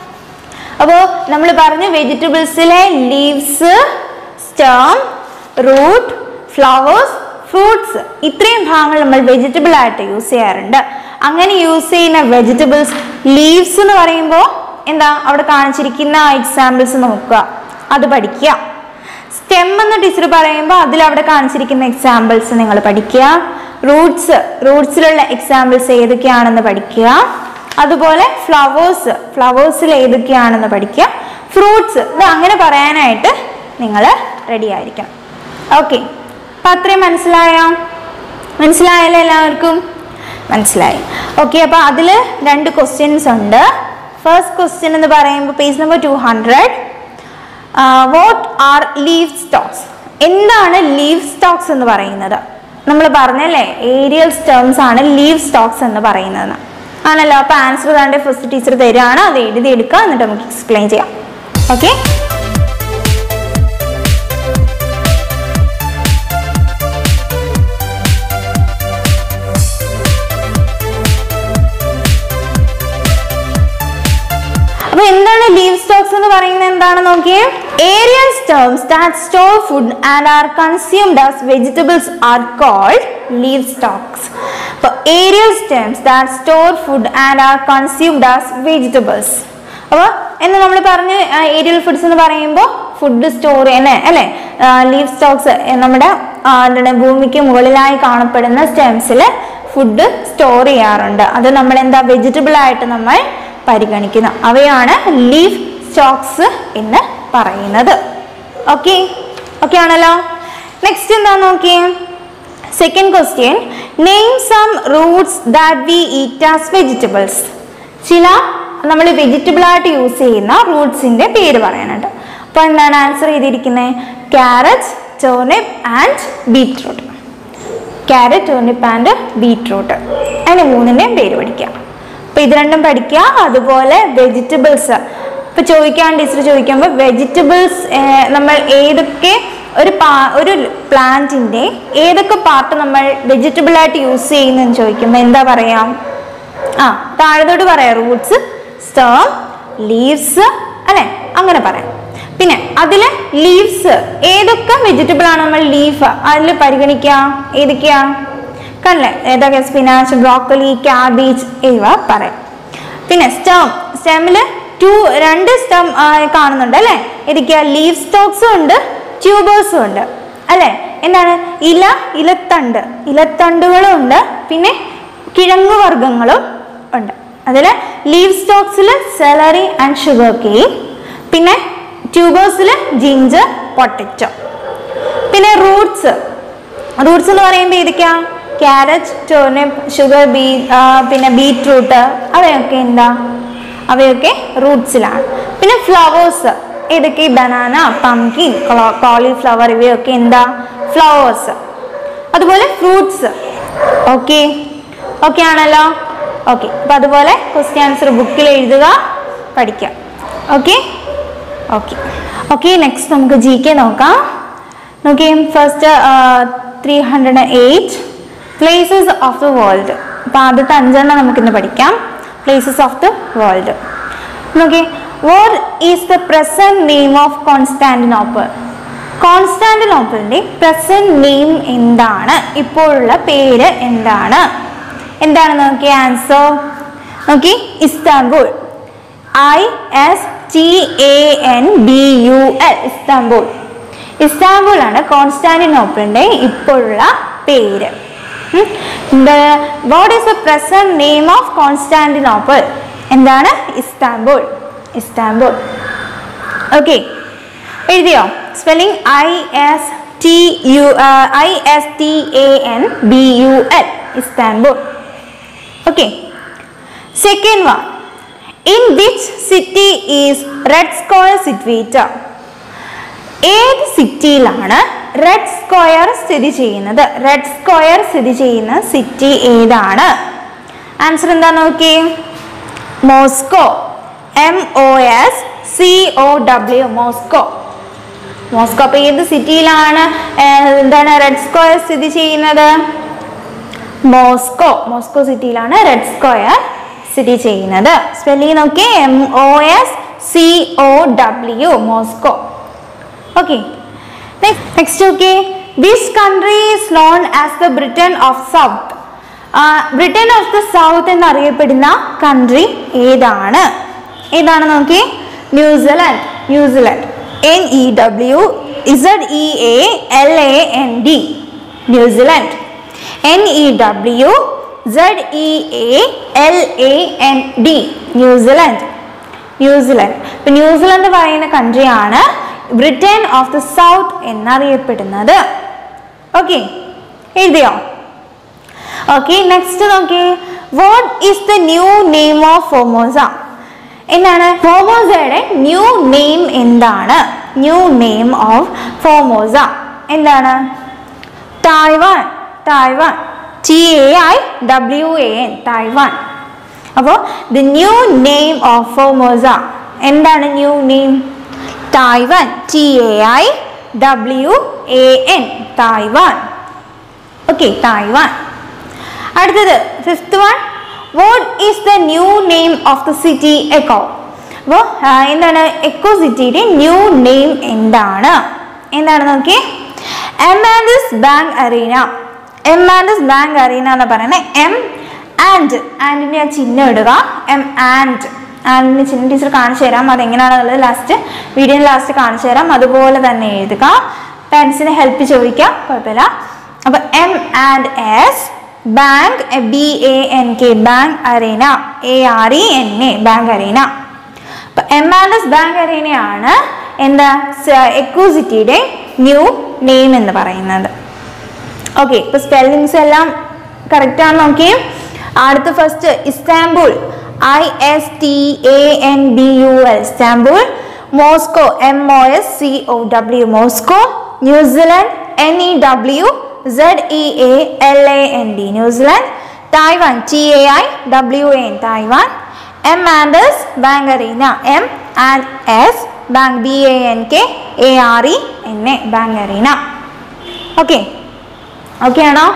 അപ്പോൾ നമ്മൾ പറഞ്ഞു വെജിറ്റബിൾസിലെ leaves stem root flowers fruits ഇത്രയും ഭാഗങ്ങൾ നമ്മൾ വെജിറ്റബിൾ ആയിട്ട് യൂസ് ചെയ്യാറുണ്ട് അങ്ങനെ യൂസ് ചെയ്യുന്ന വെജിറ്റബിൾസ് ലീവ്സ് എന്ന് പറയുമ്പോൾ എന്താ അവിടെ കാണിച്ചിരിക്കുന്ന എക്സാമ്പിൾസ് നോക്കുക അത് പഠിക്കുക സ്റ്റെം എന്ന് ടീച്ചർ പറയുമ്പോൾ അതിൽ അവിടെ കാണിച്ചിരിക്കുന്ന എക്സാമ്പിൾസ് നിങ്ങൾ പഠിക്കുക റൂട്ട്സ് റൂട്ട്സിലുള്ള എക്സാമ്പിൾസ് ഏതൊക്കെയാണെന്ന് പഠിക്കുക അതുപോലെ ഫ്ലവേഴ്സ് ഫ്ലവേഴ്സിൽ ഏതൊക്കെയാണെന്ന് പഠിക്കുക ഫ്രൂട്ട്സ് ഇത് അങ്ങനെ പറയാനായിട്ട് നിങ്ങൾ റെഡി ആയിരിക്കണം ഓക്കെ അപ്പം അത്രയും മനസ്സിലായോ മനസ്സിലായല്ലോ എല്ലാവർക്കും മനസ്സിലായി ഓക്കെ അപ്പോൾ അതിൽ രണ്ട് ക്വസ്റ്റ്യൻസ് ഉണ്ട് ഫസ്റ്റ് ക്വസ്റ്റ്യൻ എന്ന് പറയുമ്പോൾ page number two hundred what are leaf stalks എന്താണ് ലീവ് സ്റ്റോക്സ് എന്ന് പറയുന്നത് നമ്മൾ പറഞ്ഞല്ലേ ഏരിയൽ സ്റ്റേംസ് ആണ് ലീവ് സ്റ്റോക്സ് എന്ന് പറയുന്നത് ആണല്ലോ അപ്പോൾ ആൻസർ താണ്ടെ ഫസ്റ്റ് ടീച്ചർ തരികയാണ് അത് എഴുതി എടുക്കുക എന്നിട്ട് നമുക്ക് എക്സ്പ്ലെയിൻ ചെയ്യാം ഓക്കെ അപ്പൊ എന്താണ് ലീവ് സ്റ്റോക്സ് എന്ന് പറയുന്നത് എന്താണ് നോക്കിയേ aerial stems that store food and are consumed as vegetables are called leaf stalks അപ്പോൾ aerial stems that store food and are consumed as vegetables അപ്പോൾ എന്ന് നമ്മൾ പറഞ്ഞ് ഏരിയൽ ഫുഡ്സ് എന്ന് പറയുമ്പോൾ ഫുഡ് സ്റ്റോർ ചെയ്യുന്ന അല്ലേ ലീവ് സ്റ്റോക്സ് നമ്മുടെ ആ, എന്താണ് ഭൂമിക്ക് മുകളിലായി കാണപ്പെടുന്ന സ്റ്റെംസിൽ ഫുഡ് സ്റ്റോർ ചെയ്യാറുണ്ട് അത് നമ്മൾ എന്താ വെജിറ്റബിൾ ആയിട്ട് നമ്മൾ പരിഗണിക്കുന്നു അവയാണ് ലീഫ് സ്റ്റോക്സ് എന്ന് പറയുന്നത് ഓക്കെ ഓക്കെ ആണല്ലോ നെക്സ്റ്റ് എന്താ നോക്കിയേ second question name some roots that we eat as vegetables ചില നമ്മൾ വെജിറ്റബിൾ ആയിട്ട് യൂസ് ചെയ്യുന്ന റൂട്ട്സിന്റെ പേര് പറയാനുണ്ട് അപ്പോൾ എന്താണ് ആൻസർ ചെയ്തിരിക്കുന്നത് carrot turnip and beetroot carrot turnip and beetroot അതിന് മൂന്നിൻ്റെയും പേര് പഠിക്കുക അപ്പോൾ ഇത് രണ്ടും പഠിക്കുക അതുപോലെ വെജിറ്റബിൾസ് ഇപ്പോൾ ചോദിക്കാൻ ടീച്ചർ ചോദിക്കുമ്പോൾ വെജിറ്റബിൾസ് നമ്മൾ ഏതൊക്കെ ഒരു പാ ഒരു പ്ലാന്റിൻ്റെ ഏതൊക്കെ പാർട്ട് നമ്മൾ വെജിറ്റബിൾ ആയിട്ട് യൂസ് ചെയ്യുന്നതെന്ന് ചോദിക്കുമ്പോൾ എന്താ പറയാം ആ താഴത്തോട്ട് പറയാം റൂട്ട്സ് സ്റ്റേം ലീവ്സ് അല്ലെ അങ്ങനെ പറയാം പിന്നെ അതിൽ ലീവ്സ് ഏതൊക്കെ വെജിറ്റബിൾ ആണ് നമ്മൾ ലീഫ് അതിൽ പരിഗണിക്കുക ഏതൊക്കെയാ കണ്ടില്ലേ ഏതൊക്കെ സ്പിനാച്ച് ബ്രോക്കലി ക്യാബേജ് ഇവ പറയാം പിന്നെ സ്റ്റേം സ്റ്റെമിൽ ടു രണ്ട് സ്റ്റെം കാണുന്നുണ്ട് അല്ലേ ഏതൊക്കെയാ ലീവ് സ്റ്റോക്സും ഉണ്ട് ട്യൂബേഴ്സും ഉണ്ട് അല്ലേ എന്താണ് ഇല ഇലത്തണ്ട് ഇലത്തണ്ടുകളും ഉണ്ട് പിന്നെ കിഴങ്ങു വർഗ്ഗങ്ങളും ഉണ്ട് അതിൽ ലീവ് സ്റ്റോക്സിൽ സെലറി ആൻഡ് ഷുഗർ കെയിൻ പിന്നെ ട്യൂബേഴ്സിൽ ജിഞ്ചർ പൊട്ടറ്റോ പിന്നെ റൂട്ട്സ് റൂട്ട്സ് എന്ന് പറയുമ്പോൾ ഏതൊക്കെയാ ക്യാരറ്റ് ടോണിപ്പ് ഷുഗർ ബീ ആ, പിന്നെ ബീറ്റ്റൂട്ട് അവയൊക്കെ എന്താ അവയൊക്കെ റൂട്ട്സിലാണ് പിന്നെ ഫ്ലവേഴ്സ് ഏതൊക്കെ ബനാന പംകിൻ കോളിഫ്ലവർ ഇവയൊക്കെ എന്താ ഫ്ലവേഴ്സ് അതുപോലെ ഫ്രൂട്ട്സ് ഓക്കെ ഓക്കെ ആണല്ലോ ഓക്കെ അപ്പം അതുപോലെ ക്വസ്റ്റ്യൻ ആൻസർ ബുക്കിൽ എഴുതുക പഠിക്കാം ഓക്കെ ഓക്കെ ഓക്കെ നെക്സ്റ്റ് നമുക്ക് ജി കെ നോക്കാം നോക്കിയേ first three hundred eight places of the world അപ്പോൾ ആദ്യത്തെ അഞ്ചെണ്ണം നമുക്കിന്ന് പഠിക്കാം പ്ലേസസ് ഓഫ് ദ വേൾഡ് നോക്കിയേ what is the present name of Constantinople കോൺസ്റ്റാന്റിനോപ്പിളിന്റെ പ്രസന്റ് നെയിം എന്താണ് ഇപ്പോഴുള്ള പേര് എന്താണ് എന്താണ് നോക്കിയ ആൻസർ നോക്കി Istanbul I S T A N B U L Istanbul Istanbul ആണ് കോൺസ്റ്റാന്റിനോപ്പിളിന്റെ ഇപ്പോഴുള്ള പേര് what is the present name of Constantinople എന്താണ് ഇസ്താംബുൾ ഇസ്താംബുൾ ഓക്കെ എഴുതിയോ spelling I S T U I S T A N B U L Istanbul okay second one in which city is red square situated ഏത് സിറ്റിയിലാണ് red square സ്ഥിതി ചെയ്യുന്നത് red square സ്ഥിതി ചെയ്യുന്ന city ഏതാണ് answer എന്താ നോക്കിയേ Moscow M O S C O W Moscow Moscow അപ്പൊ ഏത് സിറ്റിയിലാണ് ഏർ, എന്താണ് റെഡ് സ്ക്വയർ സ്ഥിതി ചെയ്യുന്നത് മോസ്കോ മോസ്കോ സിറ്റിയിലാണ് റെഡ് സ്ക്വയർ സ്ഥിതി ചെയ്യുന്നത് സ്പെല്ലിംഗ് നോക്കി M O S C O W Moscow okay next okay this country is known as the Britain of south Britain of the south എന്നറിയപ്പെടുന്ന കൺട്രി ഏതാണ് ഏതാണ് നോക്കി New Zealand New Zealand N E W Z E A L A N D New Zealand N E W Z E A L A N D New Zealand New Zealand ഇപ്പൊ New Zealand പറയുന്ന കൺട്രിയാണ് Britain of the south എന്നറിയപ്പെടുന്നത് okay എഴുതിയോ okay next നോക്കി what is the new name of Formosa എന്താണ് ഫോമോസയുടെ new name എന്താണ് new name of Formosa എന്താണ് Taiwan Taiwan T A I W A N Taiwan അപ്പോൾ the new name of Formosa എന്താണ് new name Taiwan T A I W A N Taiwan okay Taiwan അടുത്തത് fifth one what is the new name of the city Echo അപ്പോൾ എന്താണ് Echo സിറ്റിയുടെ new name എന്താണ് എന്താണ് നോക്കിയേ M and S Bank Arena M and S Bank Arena എന്ന് പറയുന്നത് M and ആൻഡിൻ്റെ ആ ചിഹ്നം ഇടുക എം ആൻഡ് ആൻഡിൻ്റെ ചിഹ്നം ടീച്ചർ കാണിച്ചു തരാം അതെങ്ങനെയാണെന്നുള്ളത് ലാസ്റ്റ് വീഡിയോ ലാസ്റ്റ് കാണിച്ചു തരാം അതുപോലെ തന്നെ എഴുതുക പാരൻസിനെ ഹെൽപ്പ് ചോദിക്കാം കുഴപ്പമില്ല അപ്പൊ M and S Bank B A N K Bank Arena A R E N A Bank Arena അപ്പൊ എം ആൻഡ് എസ് ബാങ്ക് അറീനയാണ് എന്താ എക്കോസിറ്റിയുടെ ന്യൂ നെയിം എന്ന് പറയുന്നത് ഓക്കെ ഇപ്പൊ സ്പെല്ലിങ്സ് എല്ലാം കറക്റ്റ് ആണ് നോക്കിയേ അടുത്ത first Istanbul I S T A N B U L Istanbul Moscow M O S C O W Moscow New Zealand N E W Z E A L A N D New Zealand Taiwan T A I W N Taiwan M and S Bank Arena M and S Bank B A N K A R E N A Bank Arena okay okay ആണോ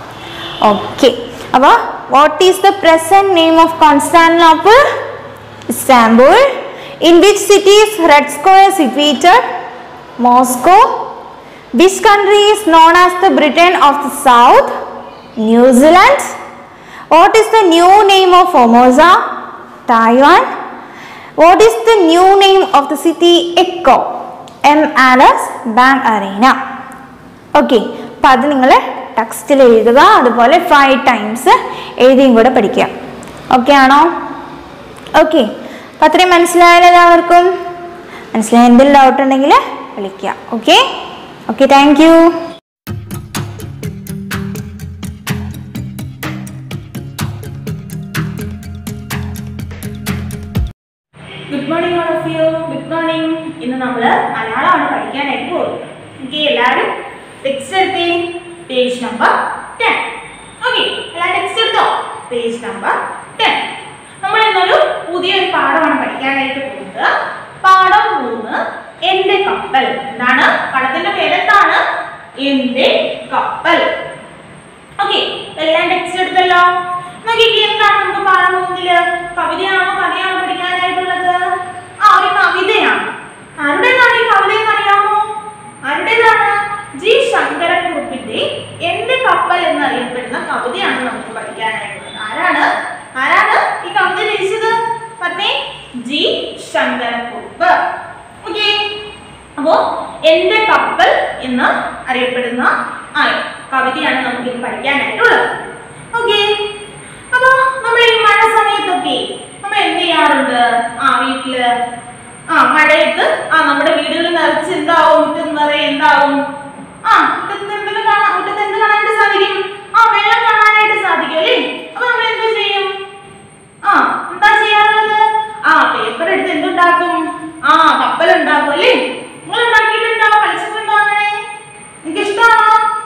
okay അപ്പോൾ what is the present name of Constantinople Istanbul in which cities red square situated Moscow which country is known as the Britain of the south New Zealand what is the new name of Formosa Taiwan what is the new name of the city Echo M ആലസ് Bank Arena okay അപ്പം അത് നിങ്ങൾ ടെക്സ്റ്റിൽ എഴുതുക അതുപോലെ five times എഴുതിയും കൂടെ പഠിക്കുക okay ആണോ ഓക്കെ അപ്പം അത്രയും മനസ്സിലായാലും എല്ലാവർക്കും മനസ്സിലായ എന്തെങ്കിലും ഡൗട്ട് ഉണ്ടെങ്കിൽ വിളിക്കുക okay okay thank you good morning all of you good morning ഇന്ന് ഓക്കെ എല്ലാവരും ടെക്സ്റ്റ് എടുത്തേ പേജ് നമ്പർ ടെൻ ഓക്കെ എല്ലാവരും ടെക്സ്റ്റ് എടുത്തോ പേജ് നമ്പർ ടെൻ നമ്മൾ ഇന്നൊരു പുതിയൊരു പാഠമാണ് പഠിക്കാനായിട്ട് പോകുന്നത് പാഠം മൂന്ന് എന്റെ കപ്പൽ എന്താണ് പാഠത്തിന്റെ പേരെന്താണ് എന്റെ കപ്പൽ ഓക്കെ എല്ലാം ടെക്സ്റ്റ് എടുത്തല്ലോ നോക്കിക്കേ എന്താണ് നമുക്ക് പാഠം മൂന്നില് കവിതയാണോ കഥയാണോ പഠിക്കാനായിട്ടുള്ളത് ആ ഒരു കവിതയാണ് ആരുടേതാണ് ഈ കവിത എന്ന് അറിയാമോ ആരുടേതാണ് ജി ശങ്കരക്കുറുപ്പിന്റെ എന്റെ കപ്പൽ എന്നറിയപ്പെടുന്ന കവിതയാണ് നമുക്ക് പഠിക്കാനായിട്ടുള്ളത് ആരാണ് ആരാണ് ഈ കവിത രചിച്ചത് പറഞ്ഞേ ജി ശങ്കരക്കുറുപ്പ് ഓക്കെ അപ്പോ എന്റെ കപ്പൽ എന്ന് അറിയപ്പെടുന്ന ആ കവിതയാണ് നമുക്ക് ഇന്ന് പഠിക്കാനായിട്ടുള്ളത് ഓക്കെ അപ്പൊ നമ്മൾ ഈ മഴ സമയത്തൊക്കെ നമ്മൾ എന്ത് ചെയ്യാറുണ്ട് ആ വീട്ടില് ആ മഴയത്ത് ആ നമ്മുടെ വീടുകളിൽ നിറച്ച് എന്താവും മുറ്റത്ത് നിറയെ എന്താവും ആ മുറ്റത്ത് എന്തെങ്കിലും കാണാൻ മുറ്റത്ത് എന്ത് കാണാനായിട്ട് സാധിക്കും ആ വെള്ളം കാണാനായിട്ട് സാധിക്കും അല്ലേ അപ്പൊ നമ്മൾ എന്ത് ചെയ്യും ആ എന്താ ചെയ്യാറുള്ളത് ആ പേപ്പർ എടുത്ത് എന്തുണ്ടാക്കും ആ കപ്പൽ ഉണ്ടാക്കും അല്ലേ നിങ്ങൾ ഉണ്ടാക്കിയിട്ടുണ്ടോ കളിച്ചിട്ടുണ്ടോ അങ്ങനെ നിങ്ങൾക്ക് ഇഷ്ടമാണോ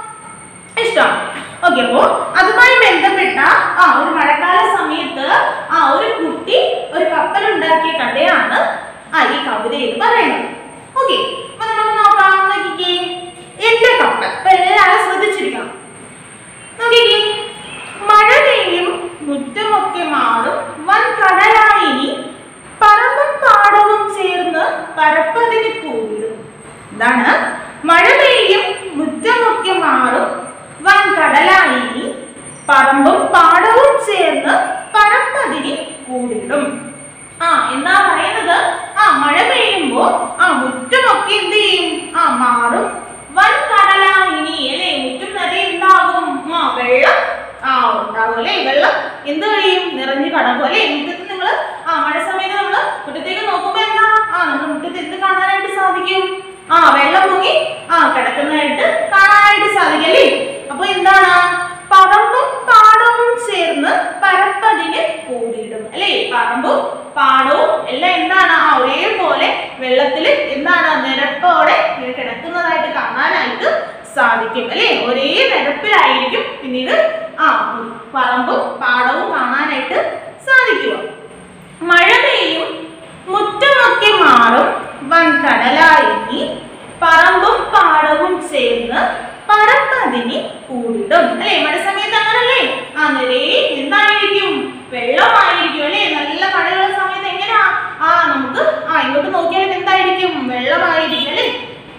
ഇഷ്ടം ഓക്കെ അപ്പോ അതുമായി ബന്ധപ്പെട്ട ആ ഒരു മഴക്കാല സമയത്ത് ആ ഒരു കുട്ടി ഒരു കപ്പൽ ഉണ്ടാക്കിയ കഥയാണ് ആ ഈ കവിത എന്ന് പറയുന്നത് ഓക്കെ അപ്പൊ നമുക്ക് നോക്കാം നോക്കിക്കേ എന്റെ കപ്പൽ അപ്പൊ എല്ലാവരും ശ്രദ്ധിച്ചിരിക്കണം നോക്കിക്കേ മഴ പെയ്യും മുറ്റമൊക്കെ മാറും വൻ കടലായിനി പറമ്പും പാടവും ചേർന്ന് പരപ്പതിന് കൂടിടും എന്താണ് മഴ പെയ്യും മുറ്റമൊക്കെ മാറും വൻ കടലായിനി പറമ്പും പാടവും ചേർന്ന് പരപ്പതിന് കൂടിടും ആ എന്താ പറയുന്നത് ആ മഴ പെയ്യുമ്പോ ആ മുറ്റമൊക്കെ എന്ത് ചെയ്യും ആ മാറും വൻ കടലായിനി അല്ലേ മുറ്റം നിറയെ എന്താകും ആ വെള്ളം ആ ഉണ്ടാകും അല്ലേ വെള്ളം എന്ത് കഴിയും നിറഞ്ഞു കടക്കും അല്ലേ മുറ്റത്ത് നിങ്ങൾ ആ മഴ സമയത്ത് നമ്മൾ മുറ്റത്തേക്ക് നോക്കുമ്പോ എന്താ ആ നമ്മൾ മുറ്റത്ത് എന്ത് കാണാനായിട്ട് സാധിക്കും ആ വെള്ളം പൊങ്ങി ആ കിടക്കുന്നതായിട്ട് കാണാനായിട്ട് സാധിക്കും അല്ലേ അപ്പൊ എന്താണ് പറമ്പും പാടവും ചേർന്ന് പരപ്പതിന് കൂടിയിടും അല്ലേ പറമ്പും പാടവും എല്ലാം എന്താണ് ആ ഒരേപോലെ വെള്ളത്തിൽ എന്താണ് നിരപ്പോടെ ഇങ്ങനെ കിടക്കുന്നതായിട്ട് കാണാനായിട്ട് സാധിക്കും അല്ലേ ഒരേ നിരപ്പിലായിരിക്കും പിന്നീട് ആ പറമ്പും പാടവും കാണാനായിട്ട് സാധിക്കുക മഴ പെയ്യും മുറ്റമൊക്കെ മാറും വൻ കടലായി പറമ്പും പാടവും ചേർന്ന് പരപ്പതിന് കൂടിടും അല്ലേ മഴ സമയത്ത് അങ്ങനല്ലേ ആ നിറയെ എന്തായിരിക്കും വെള്ളമായിരിക്കും അല്ലേ നല്ല മഴയുള്ള സമയത്ത് എങ്ങനെയാ ആ നമുക്ക് ആ ഇങ്ങോട്ട് നോക്കിയാൽ എന്തായിരിക്കും വെള്ളമായിരിക്കും അല്ലേ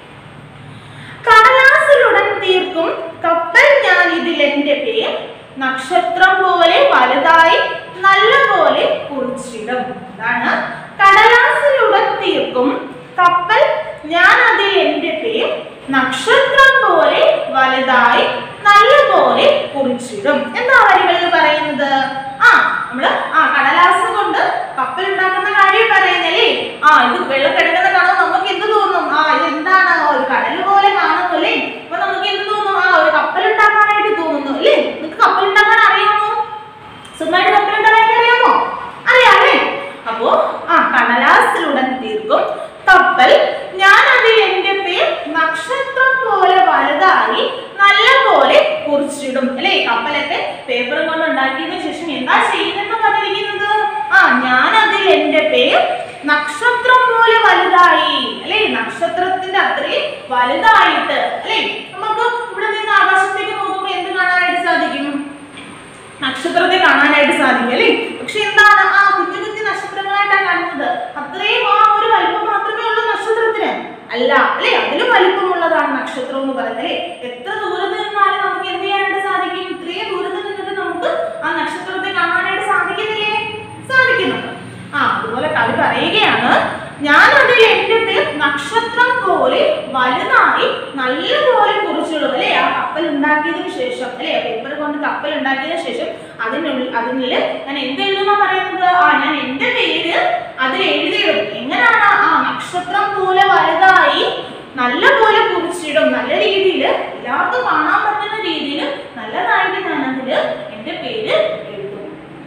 കടലാസിലുടൻ തീർക്കും കപ്പൽ ഞാൻ ഇതിൽ എന്റെ പേർ നക്ഷത്രം പോലെ വലുതായി നല്ല പോലെ കുറിച്ചിടും അതാണ് കടലാസിലുടൻ തീർക്കും കപ്പൽ ഞാൻ അതിൽ എന്റെ പേർ നക്ഷത്രം പോലെ വലുതായി നല്ല പോലെ കുറിച്ചിടും എന്താ വരികളിൽ പറയുന്നത് ആ നമ്മള് ആ കടലാസ് കൊണ്ട് കപ്പൽ ഉണ്ടാക്കുന്ന കാര്യം പറയുന്നല്ലേ ആ ഇത് വെള്ളം കിടക്കുന്ന കാണുമ്പോൾ നമുക്ക് എന്ത് തോന്നും ആ ഇത് എന്താണ് ഒരു കടൽ പോലെ കാണുന്നു അല്ലേ അപ്പൊ നമുക്ക് എന്ത് തോന്നും ആ ഒരു കപ്പൽ ഉണ്ടാക്കാനായിട്ട് തോന്നുന്നു അല്ലേ നിങ്ങൾക്ക് കപ്പൽ ഉണ്ടാക്കാൻ അറിയാമോ സ്വന്തമായിട്ട് കപ്പൽ ഉണ്ടാക്കാൻ അറിയാമോ അറിയാമേ അപ്പോ ആ കടലാസിലുടൻ തീർക്കും കപ്പൽ ഞാൻ അതിൽ എന്റെ പേർ നക്ഷത്രം പോലെ വലുതായി നല്ല പോലെ കുറിച്ചിടും അല്ലേ കപ്പലൊക്കെ പേപ്പർ കൊണ്ട് ഉണ്ടാക്കിയതിനു ശേഷം എന്താ ചെയ്യുന്നെന്ന് പറഞ്ഞിരിക്കുന്നത് ആ ഞാൻ അതിൽ എന്റെ പേർ നക്ഷത്രം പോലെ വലുതായി അല്ലേ നക്ഷത്രത്തിന്റെ അത്രയും വലുതായിട്ട് അല്ലേ നമുക്ക് ഇവിടെ നിന്ന് ആകാശത്തേക്ക് നോക്കുമ്പോൾ എന്ത് കാണാനായിട്ട് സാധിക്കും നക്ഷത്രത്തെ കാണാനായിട്ട് സാധിക്കും അല്ലേ പക്ഷെ എന്താണ് ആ കുഞ്ഞു കുഞ്ഞു നക്ഷത്രങ്ങളായിട്ടാണ് കാണുന്നത് അത്രയും ആ ഒരു വലിപ്പം മാത്രമേ ഉള്ളൂ നക്ഷത്രത്തിന് അല്ല അല്ലേ അതിലും വലിപ്പമുള്ളതാണ് നക്ഷത്രം എന്ന് പറയുന്നത് അല്ലേ എത്ര ദൂരത്ത് നിന്നാലും നമുക്ക് എന്ത് ചെയ്യാനായിട്ട് സാധിക്കും ഇത്രയും ദൂരത്ത് നിന്നിട്ട് നമുക്ക് ആ നക്ഷത്രത്തെ കാണാനായിട്ട് സാധിക്കുന്നില്ലേ സാധിക്കുന്നുണ്ട് ആ അതുപോലെ കവി പറയുകയാണ് ഞാൻ അതിൽ എന്റെ പേർ നക്ഷത്രം പോലെ വലുതായി നല്ലപോലെ കുറിച്ചിടും അല്ലേ ആ കപ്പൽ ഉണ്ടാക്കിയതിനു ശേഷം അല്ലേ പേപ്പർ കൊണ്ട് കപ്പൽ ഉണ്ടാക്കിയതിനു ശേഷം അതിനുള്ളിൽ അതിനുള്ളിൽ ഞാൻ എന്ത് എഴുതുന്ന പറയുന്നത് ആ ഞാൻ എന്റെ പേര് അതിൽ എഴുതിയിടും എങ്ങനെയാണ് ആ നക്ഷത്രം പോലെ വലുതായി നല്ല പോലെ കുറിച്ചിടും നല്ല രീതിയിൽ എല്ലാവർക്കും കാണാൻ പറ്റുന്ന രീതിയിൽ നല്ലതായിട്ട് ഞാൻ അതിൽ എന്റെ പേര് എഴുതും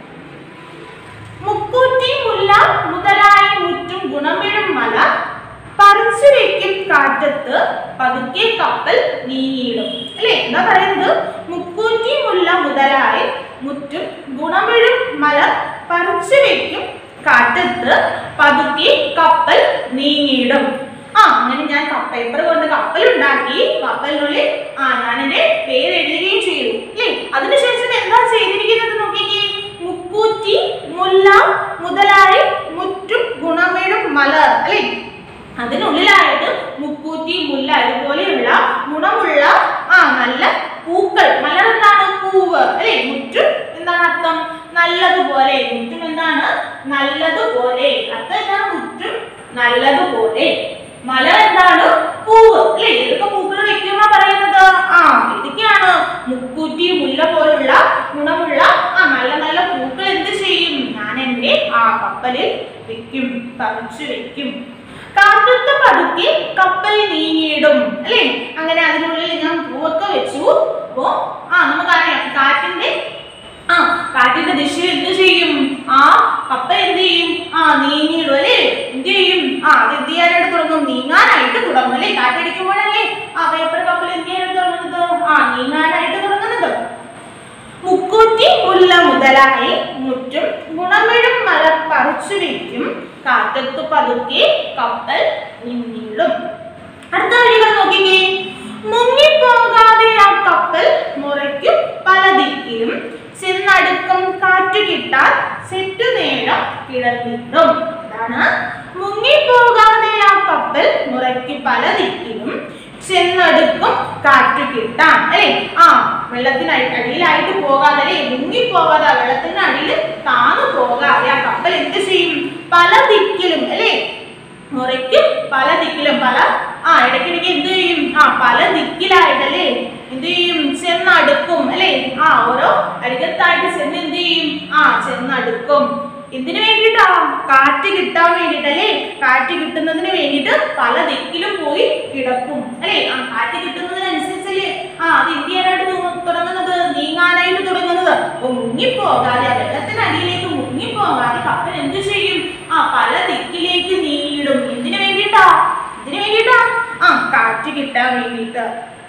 മുക്കൂറ്റി മുല്ല മുതലായി മുറ്റും ഗുണമിഴും മല പറിച്ചു വെക്കും കാറ്റത്ത് പതുക്കെ കപ്പൽ കപ്പൽ നീങ്ങിയിടും അല്ലേ എന്താ പറയുന്നത് മുക്കൂറ്റി മുല്ല മുതലായി മുറ്റും ഗുണമിഴും മലർ പറിച്ചു വെക്കും കാറ്റത്ത് പതുക്കി കപ്പൽ നീങ്ങിയിടും ആ അങ്ങനെ ഞാൻ പേപ്പർ കൊണ്ട് കപ്പൽ ഉണ്ടാക്കി കപ്പലിനുള്ളിൽ ആ ഞാൻ എന്റെ പേര് എഴുതുകയും ചെയ്തു അല്ലേ അതിനുശേഷം എന്താ ചെയ്തിരിക്കുന്നത് നോക്കിക്കേ മുക്കൂറ്റി മുല്ല മുതലായി മുറ്റും ഗുണമേടും മലർ അല്ലേ അതിനുള്ളിലായിട്ട് മുക്കൂറ്റി മുല്ല ഇതുപോലെയുള്ള ഗുണമുള്ള ആ നല്ല പൂക്കൾ മലർ എന്താണ് പൂവ് അല്ലേ മുറ്റും എന്താണ് അർത്ഥം നല്ലതുപോലെ മുറ്റും എന്താണ് നല്ലതുപോലെ അർത്ഥം എന്താണ് മുറ്റും നല്ലതുപോലെ മലർ എന്താണ് പൂവ് അല്ലേ ഏതൊക്കെ പൂക്കൾ വെക്കുമ്പോ പറയുന്നത് ആ ഇതൊക്കെയാണ് മുക്കൂറ്റി മുല്ല പോലുള്ള ഗുണമുള്ള ആ നല്ല നല്ല പൂക്കൾ എന്ത് ചെയ്യും ഞാൻ എന്റെ ആ കപ്പലിൽ വെക്കും പറിച്ചു വെക്കും കാറ്റത്ത് പതുക്കി കപ്പൽ നീങ്ങിയിടും അല്ലേ അങ്ങനെ അതിനുള്ളിൽ ഞാൻ പൂവൊക്കെ വെച്ചു അപ്പോ ആ നമുക്കറിയാം കാറ്റിന്റെ ആ കാറ്റിന്റെ ദിശ എന്ത് ചെയ്യും ആ കപ്പൽ എന്ത് ചെയ്യും ആ നീങ്ങിയിടും അല്ലേ എന്ത് ചെയ്യും ആ അത് എന്ത് ചെയ്യാനായിട്ട് തുടങ്ങും നീങ്ങാനായിട്ട് തുടങ്ങും അല്ലേ കാറ്റടിക്കുമ്പോഴല്ലേ ആ പേപ്പർ കപ്പൽ എന്ത് ചെയ്യാനായിട്ട് തുടങ്ങുന്നത് ആ നീങ്ങാനായിട്ട് തുടങ്ങുന്നത് മുക്കൂറ്റി മുല്ല മുതലായി മുറ്റും ഗുണമിഴും മല പറിച്ചു വെക്കും കാറ്റത്തു പതുക്കെ കപ്പൽ നീങ്ങിയിടും അടുത്ത വരികൾ നോക്കിക്കേ മുങ്ങിപ്പോകാതെ ആ കപ്പൽ മുറയ്ക്കും പല ദിക്കിലും ചെന്നടുക്കും കാറ്റ് കിട്ടാൻ സെറ്റു നേരം കിടന്നിടും അതാണ് മുങ്ങിപ്പോകാതെ ആ കപ്പൽ മുറയ്ക്ക് പല ദിക്കിലും ചെന്നടുക്കും കാറ്റ് കിട്ടാൻ അല്ലേ ആ വെള്ളത്തിന് അടി- അടിയിലായിട്ട് പോകാതെ അല്ലേ മുങ്ങിപ്പോകാതെ ആ വെള്ളത്തിന് അടിയിൽ താന്നു പോകാതെ ആ കപ്പൽ എന്ത് ചെയ്യും പല ദിക്കിലും അല്ലേ മുറയ്ക്കും പല ദിക്കിലും പല ആ ഇടയ്ക്കിടയ്ക്ക് എന്ത് ചെയ്യും ആ പല ദിക്കിലായിട്ടല്ലേ എന്ത് ചെയ്യും ചെന്നടുക്കും അല്ലേ ആ ഓരോ അരികത്തായിട്ട് ചെന്ന് എന്ത് ചെയ്യും ആ ചെന്നടുക്കും എന്തിനു വേണ്ടിയിട്ടാ കാറ്റ് കിട്ടാൻ വേണ്ടിയിട്ടല്ലേ കാറ്റ് കിട്ടുന്നതിന് വേണ്ടിയിട്ട് പല ദിക്കിലും പോയി കിടക്കും അല്ലേ ആ കാറ്റ് കിട്ടുന്നതിനനുസരിച്ചല്ലേ ആ അത് എന്ത് ചെയ്യാനായിട്ട് തുടങ്ങ- തുടങ്ങുന്നത് നീങ്ങാനായിട്ട് തുടങ്ങുന്നത് അപ്പൊ മുങ്ങിപ്പോകാതെ ആ വെള്ളത്തിനടിയിലേക്ക് മുങ്ങിപ്പോകാതെ കപ്പൽ എന്ത് ചെയ്യും ആ പല ദിക്കിലേക്ക് നീങ്ങിയിടും എന്തിനു വേണ്ടിയിട്ടാ ഇതിനു വേണ്ടിയിട്ടാ ആ കാറ്റ് കിട്ടാൻ വേണ്ടിയിട്ട്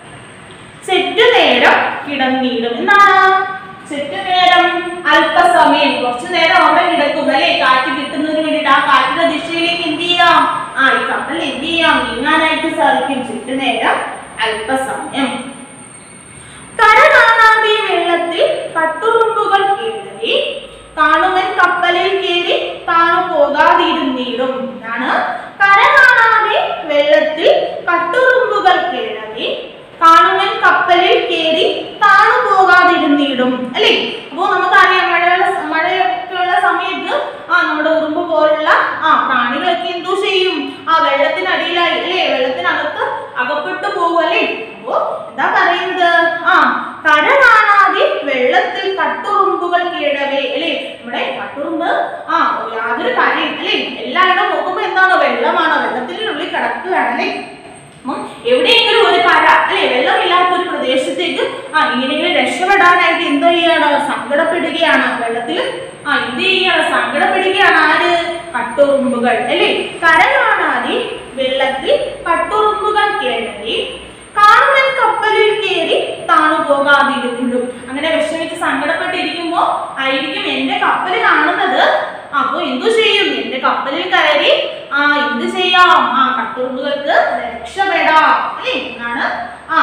സെറ്റ് നേരം കിടന്നിടും എന്താണ് സെറ്റ് നേരം അല്പസമയം കുറച്ചു നേരം അവിടെ കിടക്കും അല്ലെ കാറ്റ് കിട്ടുന്നതിന് വേണ്ടിയിട്ട് ആ കാറ്റിന്റെ ദിശയിലേക്ക് എന്ത് ചെയ്യാം ആ ഈ കപ്പൽ എന്ത് ചെയ്യാം നീങ്ങാനായിട്ട് സാധിക്കും സെറ്റ് നേരം അല്പസമയം കര കാണാതെ വെള്ളത്തിൽ കട്ടുറുമ്പുകൾ കീഴി കാണുമൻ കപ്പലിൽ കയറി താണു പോകാതിരുന്നിടും എന്നാണ് കര കാണാതെ വെള്ളത്തിൽ കട്ടുറുമ്പുകൾ കീഴി കാണുമൻ കപ്പലിൽ കയറി താണു പോകാതിരുന്നിടും അല്ലേ അപ്പോ നമുക്കറിയാം മഴയുള്ള സ- മഴയൊക്കെയുള്ള സമയത്ത് ആ നമ്മുടെ ഉറുമ്പ് പോലുള്ള ആ പ്രാണികളൊക്കെ എന്തോ ചെയ്യും ആ വെള്ളത്തിനടിയിലായി അല്ലേ വെള്ളത്തിനകത്ത് അകപ്പെട്ടു പോകും അല്ലേ അപ്പോ എന്താ പറയുന്നത് ആ കര കാണാതെ വെള്ളത്തിൽ കട്ടുറുമ്പുകൾ കീഴവേ അല്ലേ നമ്മുടെ കട്ടുറുമ്പ് ആ യാതൊരു കാര്യം അല്ലേ എല്ലായിടം നോക്കുമ്പോ എന്താണോ വെള്ളമാണോ വെള്ളത്തിനുള്ളിൽ കിടക്കുകയാണ് അല്ലേ അപ്പം എവിടെയെങ്കിലും ഒരു കര അല്ലെ വെള്ളമില്ലാത്ത ഒരു പ്രദേശത്തേക്ക് ആ ഇങ്ങനെയെങ്കിലും രക്ഷപ്പെടാനായിട്ട് എന്ത് ചെയ്യാണ് സങ്കടപ്പെടുകയാണ് വെള്ളത്തിൽ ആ എന്ത് ചെയ്യാണ് സങ്കടപ്പെടുകയാണ് ആര് കട്ടുറുമ്പുകൾ അല്ലെ കര കാണാതെ വെള്ളത്തിൽ കട്ടുറുമ്പുകൾ കേറി കാണുന്നൻ കപ്പലിൽ കയറി താണു പോകാതിരുന്നിടും അങ്ങനെ വിഷമിച്ച് സങ്കടപ്പെട്ടിരിക്കുമ്പോ ആയിരിക്കും എന്റെ കപ്പൽ കാണുന്നത് അപ്പൊ എന്തു ചെയ്യും എന്റെ കപ്പലിൽ കയറി ആ എന്ത് ചെയ്യാം ആ കട്ടുറുമ്പുകൾക്ക് രക്ഷപ്പെടാം അല്ലേ എന്നാണ് ആ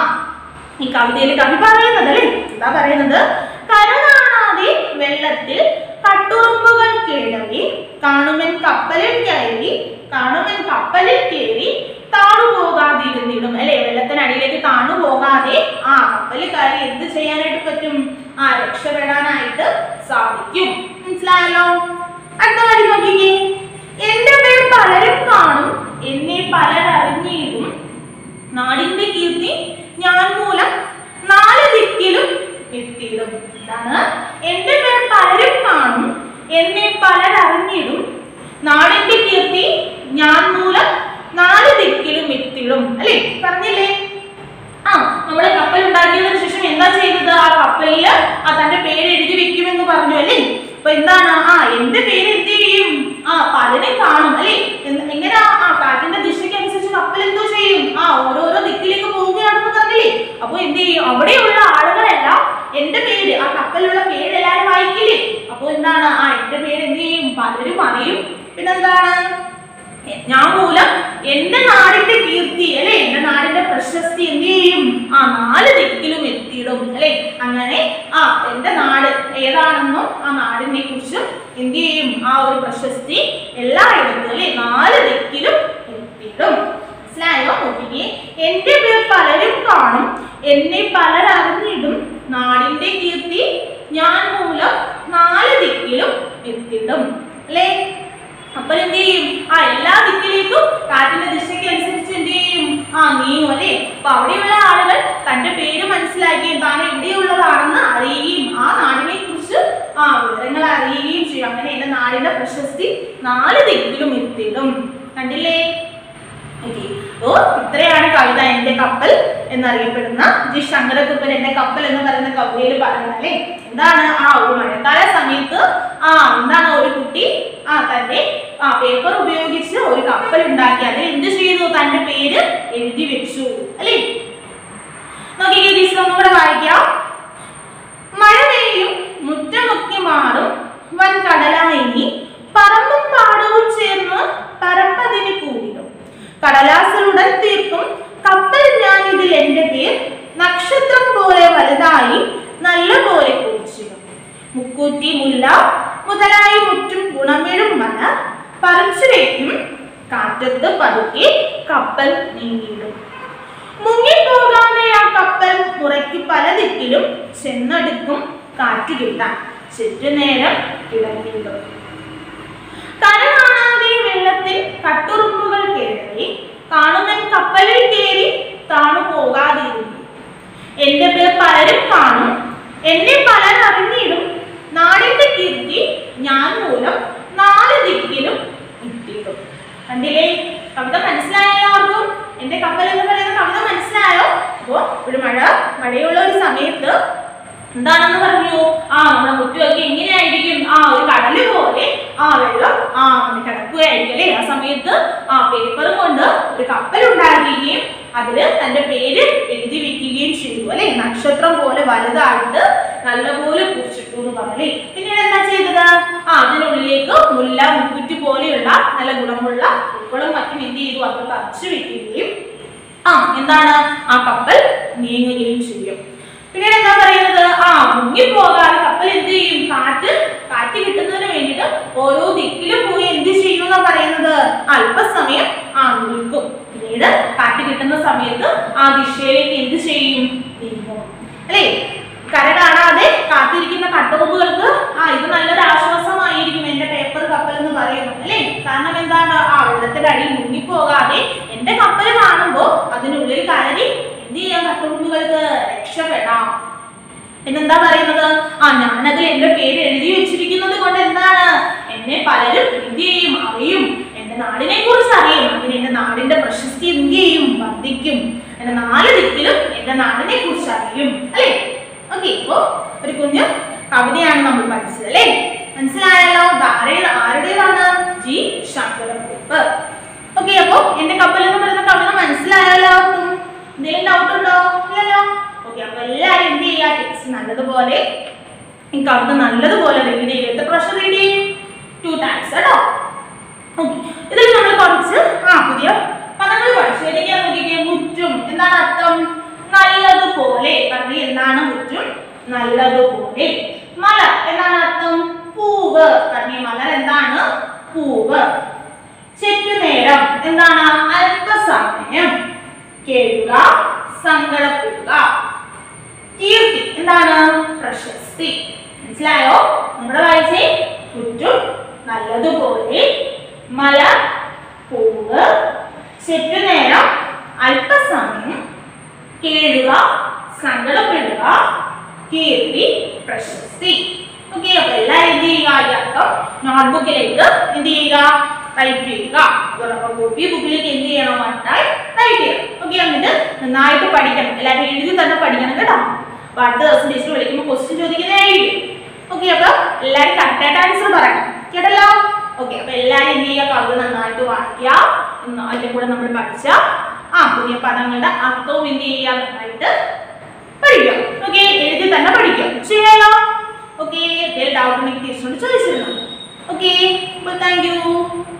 ഈ കവിതയിൽ കവി പറയുന്നത് അല്ലേ എന്താ പറയുന്നത് കര കാണാതെ വെള്ളത്തിൽ കട്ടുറുമ്പുകൾ കിടവി കാണുമൻ കപ്പലിൽ കയറി കാണുമൻ കപ്പലിൽ കയറി താണു പോകാതിരുന്നിടും അല്ലെ വെള്ളത്തിനടിയിലേക്ക് താണു പോകാതെ ആ കപ്പലിൽ കയറി എന്ത് ചെയ്യാനായിട്ട് പറ്റും ആ രക്ഷപ്പെടാനായിട്ട് സാധിക്കും മനസ്സിലായല്ലോ അടുത്ത വരി നോക്കിക്കേ എന്റെ പേർ പലരും കാണും എന്നെ പലരറിഞ്ഞിടും നാടിന്റെ കീർത്തി ഞാൻ മൂലം നാല് ദിക്കിലും എത്തിയിടും എന്താണ് എന്റെ പേർ പലരും കാണും എന്നെ പലരറിഞ്ഞിടും നാടിന്റെ കീർത്തി ഞാൻ മൂലം നാല് ദിക്കിലും എത്തിയിടും അല്ലേ പറഞ്ഞില്ലേ ആ നമ്മള് കപ്പൽ ഉണ്ടാക്കിയതിനു ശേഷം എന്താ ചെയ്തത് ആ കപ്പലില് ആ തന്റെ പേര് എഴുതി വെക്കുമെന്ന് പറഞ്ഞു അല്ലേ അപ്പൊ എന്താണ് ആ എന്റെ പേര് എന്ത് ചെയ്യും ആ പലരും കാണും അല്ലേ എന്ത്- എങ്ങനെ ആ ആ കാറ്റിന്റെ ദിശയ്ക്ക് അനുസരിച്ച് കപ്പൽ എന്തോ ചെയ്യും ആ ഓരോരോ ദിക്കിലേക്ക് പോവുകയാണെന്ന് അപ്പൊ എന്ത് ചെയ്യും അവിടെയുള്ള ആളുകളെല്ലാം എന്റെ പേര് ആ കപ്പലിലുള്ള പേര് എല്ലാവരും വായിക്കില്ലേ അപ്പൊ എന്താണ് ആ എന്റെ പേര് എന്ത് ചെയ്യും പലരും അറിയും പിന്നെന്താണ് ഞാൻ മൂലം എന്റെ നാടിന്റെ കീർത്തി അല്ലെ എന്റെ നാടിന്റെ പ്രശസ്തി എന്ത് ചെയ്യും ആ നാല് ദിക്കിലും എത്തിയിടും അല്ലെ അങ്ങനെ ആ എന്റെ നാട് ഏതാണെന്നും ആ നാടിനെ കുറിച്ചും എന്ത് ചെയ്യും ആ ഒരു പ്രശസ്തി എല്ലായിടത്തും അല്ലെ നാല് ദിക്കിലും എത്തിയിടും മനസ്സിലായോ നോക്കിക്കേ എന്റെ പേർ പലരും കാണും എന്നെ പലരറിഞ്ഞിടും നാടിന്റെ കീർത്തി ഞാൻ മൂലം നാല് ദിക്കിലും എത്തിയിടും അല്ലേ അപ്പൊ എന്ത് ചെയ്യും ആ എല്ലാ ദിക്കിലേക്കും കാറ്റിന്റെ ദിശയ്ക്ക് അനുസരിച്ച് എന്ത് ചെയ്യും ആ നീങ്ങും അല്ലേ അപ്പൊ അവിടെയുള്ള ആളുകൾ തന്റെ പേര് മനസ്സിലാക്കുകയും താൻ എവിടെയുള്ളതാണെന്ന് അറിയുകയും ആ നാടിനെ കുറിച്ച് ആ വിവരങ്ങൾ അറിയുകയും ചെയ്യും അങ്ങനെ എന്റെ നാടിന്റെ പ്രശസ്തി നാല് ദിക്കിലും എത്തിയിടും കണ്ടില്ലേ ഓക്കെ ഓ ഇത്രയാണ് കവിത എന്റെ കപ്പൽ എന്നറിയപ്പെടുന്ന ജി ശങ്കരക്കുപ്പൻ എന്റെ കപ്പൽ എന്ന് പറയുന്ന കവിതയിൽ പറയുന്നത് അല്ലേ എന്താണ് ആ ഒരു മഴക്കാല സമയത്ത് ആ എന്താണ് ഒരു കുട്ടി ആ തന്റെ ആ പേപ്പർ ഉപയോഗിച്ച് ഒരു കപ്പൽ ഉണ്ടാക്കി അതിൽ എന്ത് ചെയ്തു തന്റെ പേര് എഴുതി വെച്ചു അല്ലേ നോക്കിക്കേ ടീച്ചർ ഒന്നുകൂടെ വായിക്കാം മഴ പെയ്യും മുറ്റമൊക്കെ മാറും വൻ കടലായി നീ പറമ്പും പാടവും ചേർന്ന് പരപ്പതിന് കൂടിടും കടലാസിലുടൻ തീർക്കും കപ്പൽ ഞാൻ ഇതിൽ എന്റെ പേർ നക്ഷത്രം പോലെ വലുതായി നല്ല പോലെ കുറിച്ചിടും മുക്കൂറ്റി മുല്ല മുതലായി മുറ്റും ഗുണമെഴും മല പറിച്ചു വയ്ക്കും കാറ്റത്ത് പതുക്കെ കപ്പൽ നീങ്ങിയിടും മുങ്ങിപ്പോകാതെ ആ കപ്പൽ മുറയ്ക്ക് പല ദിക്കിലും ചെന്നെടുക്കും കാറ്റ് കിട്ടാൻ ചുറ്റുനേരം കിടന്നിടും കര കാണാതെ വെള്ളത്തിൽ കട്ടുറുമ്പുകൾ കയറി കാണുന്നൻ കപ്പലിൽ കയറി താണു പോകാതിരുന്നു എന്റെ പേർ പലരും കാണും എന്നെ പലർ അറിഞ്ഞിടും നാടിന്റെ കീർത്തി ഞാൻ മൂലം നാല് ദിക്കിലും ഇട്ടിടും കണ്ടില്ലേ കവിത മനസ്സിലായോ എല്ലാവർക്കും എന്റെ കപ്പൽ എന്ന് പറയുന്ന കവിത മനസ്സിലായോ അപ്പോ ഒരു മഴ മഴയുള്ള ഒരു സമയത്ത് എന്താണെന്ന് പറഞ്ഞു ആ നമ്മുടെ മുറ്റുമൊക്കെ എങ്ങനെയായിരിക്കും ആ ഒരു കടല് പോലെ ആ വെള്ളം ആ അങ്ങനെ കിടക്കുകയായിരിക്കും അല്ലേ ആ സമയത്ത് ആ പേപ്പറും കൊണ്ട് ഒരു കപ്പൽ ഉണ്ടാക്കുകയും അതില് തന്റെ പേര് എഴുതി വെക്കുകയും ചെയ്തു അല്ലെ നക്ഷത്രം പോലെ വലുതായിട്ട് നല്ലപോലെ കുറിച്ചിട്ടു എന്ന് പറഞ്ഞേ പിന്നീട് എന്താ ചെയ്തത് ആ അതിനുള്ളിലേക്ക് മുല്ല മുക്കുറ്റി പോലെയുള്ള നല്ല ഗുണമുള്ള പൂക്കളും മറ്റും എന്ത് ചെയ്തു അത് തറച്ചു വെക്കുകയും ആ എന്താണ് ആ കപ്പൽ നീങ്ങുകയും ചെയ്യും പിന്നീട് എന്താ പറയുന്നത് ആ മുങ്ങിപ്പോകാതെ കപ്പൽ എന്ത് ചെയ്യും കാറ്റ് കാറ്റ് കിട്ടുന്നതിന് വേണ്ടിയിട്ട് ഓരോ ദിക്കിലും പോയി എന്ത് ചെയ്യും എന്നാ പറയുന്നത് അല്പസമയം ആ നിൽക്കും പിന്നീട് കാറ്റ് കിട്ടുന്ന സമയത്ത് ആ ദിശയിലേക്ക് എന്ത് ചെയ്യും നീങ്ങും അല്ലേ കര കാണാതെ കാത്തിരിക്കുന്ന കട്ടുറുമ്പുകൾക്ക് ആ ഇത് നല്ലൊരു ആശ്വാസമായിരിക്കും എന്റെ പേപ്പർ കപ്പൽ എന്ന് പറയുന്നത് അല്ലേ കാരണം എന്താണ് ആ വെള്ളത്തിന്റെ അടിയിൽ മുങ്ങിപ്പോകാതെ എന്റെ കപ്പൽ കാണുമ്പോ അതിനുള്ളിൽ കയറി എന്ത് ചെയ്യാൻ കട്ടുറുമ്പുകൾക്ക് രക്ഷപ്പെടാം പിന്നെന്താ പറയുന്നത് ആ ഞാനതിൽ എന്റെ പേര് എഴുതി വെച്ചിരിക്കുന്നത് കൊണ്ട് എന്താണ് എന്നെ പലരും എന്ത് ചെയ്യും അറിയും എന്റെ നാടിനെ കുറിച്ച് അറിയും അതിന് എന്റെ നാടിന്റെ പ്രശസ്തി എന്ത് ചെയ്യും വർദ്ധിക്കും എന്റെ നാല് ദിക്കിലും എന്റെ നാടിനെ കുറിച്ച് അറിയും അല്ലേ ഓക്കെ ഇപ്പോ ഒരു കുഞ്ഞു കവിതയാണ് നമ്മൾ പഠിച്ചത് അല്ലേ മനസ്സിലായല്ലോ ഇത് ആരുടെ ആരുടേതാണ് ജി ശങ്കരക്കുറുപ്പ് ഓക്കെ അപ്പോ എന്റെ കപ്പൽ എന്ന് പറയുന്ന കവിത മനസ്സിലായോ എല്ലാവർക്കും എന്തെങ്കിലും ഡൗട്ട് ഉണ്ടോ ഇല്ലല്ലോ ഓക്കെ അപ്പൊ എല്ലാവരും എന്ത് ചെയ്യുക ടെക്സ്റ്റ് നല്ലതുപോലെ ഈ കവിത നല്ലതുപോലെ റീഡ് ചെയ്യും എത്ര പ്രാവശ്യം റീഡ് ചെയ്യും ടു ടൈംസ് കേട്ടോ ഓക്കെ ഇതിൽ നമ്മൾ കുറച്ച് ആ പുതിയ പദങ്ങൾ പഠിച്ചു ഏതൊക്കെയാ നോക്കിക്കേ മുറ്റും എന്താണ് അർത്ഥം നല്ലതുപോലെ പറഞ്ഞ എന്താണ് മുറ്റും നല്ലതുപോലെ മല എന്താണ് അർത്ഥം പൂവ് പറഞ്ഞ മലർ എന്താണ് പൂവ് ചെറ്റുനേരം എന്താണ് അല്പസമയം കേൾക്കുക സങ്കടപ്പെടുക കീർത്തി എന്താണ് പ്രശസ്തി മനസ്സിലായോ നമ്മുടെ വായിച്ചേ ചുറ്റും നല്ലതുപോലെ മല പൂവ് ചെറ്റുനേരം അല്പസമയം കേഴുക സങ്കടപ്പെടുക കീർത്തി പ്രശസ്തി ഓക്കെ അപ്പൊ എല്ലാവരും എന്ത് ചെയ്യുക ഈ അർത്ഥം നോട്ട്ബുക്കിലേക്ക് എന്ത് ചെയ്യുക ടൈപ്പ് ചെയ്യുക കോപ്പി ബുക്കിലേക്ക് എന്ത് ചെയ്യണം വട്ടായി ടൈപ്പ് ചെയ്യണം ഓക്കെ എന്നിട്ട് നന്നായിട്ട് പഠിക്കണം എല്ലാവരും എഴുതി തന്നെ പഠിക്കണം കേട്ടോ അപ്പൊ അടുത്ത ദിവസം ടീച്ചർ വിളിക്കുമ്പോൾ ക്വസ്റ്റ്യൻ ചോദിക്കുന്നതായിരിക്കും ഓക്കെ അപ്പൊ എല്ലാവരും കറക്റ്റായിട്ട് ആൻസർ പറയണം കേട്ടല്ലോ ഓക്കെ അപ്പൊ എല്ലാവരും എന്ത് ചെയ്യുക കവിത നന്നായിട്ട് വായിക്കുക എന്ന് അതിന്റെ കൂടെ നമ്മൾ പഠിച്ച ആ പുതിയ പദങ്ങളുടെ അർത്ഥവും എന്ത് ചെയ്യുക നന്നായിട്ട് പഠിക്കാം ഓക്കെ എഴുതി തന്നെ പഠിക്കാം ചെയ്യാലോ ഓക്കെ ഡൗട്ട് ഉണ്ടെങ്കിൽ ടീച്ചറോട് ചോദിച്ചിരുന്നു ഓക്കെ അപ്പോൾ താങ്ക് യു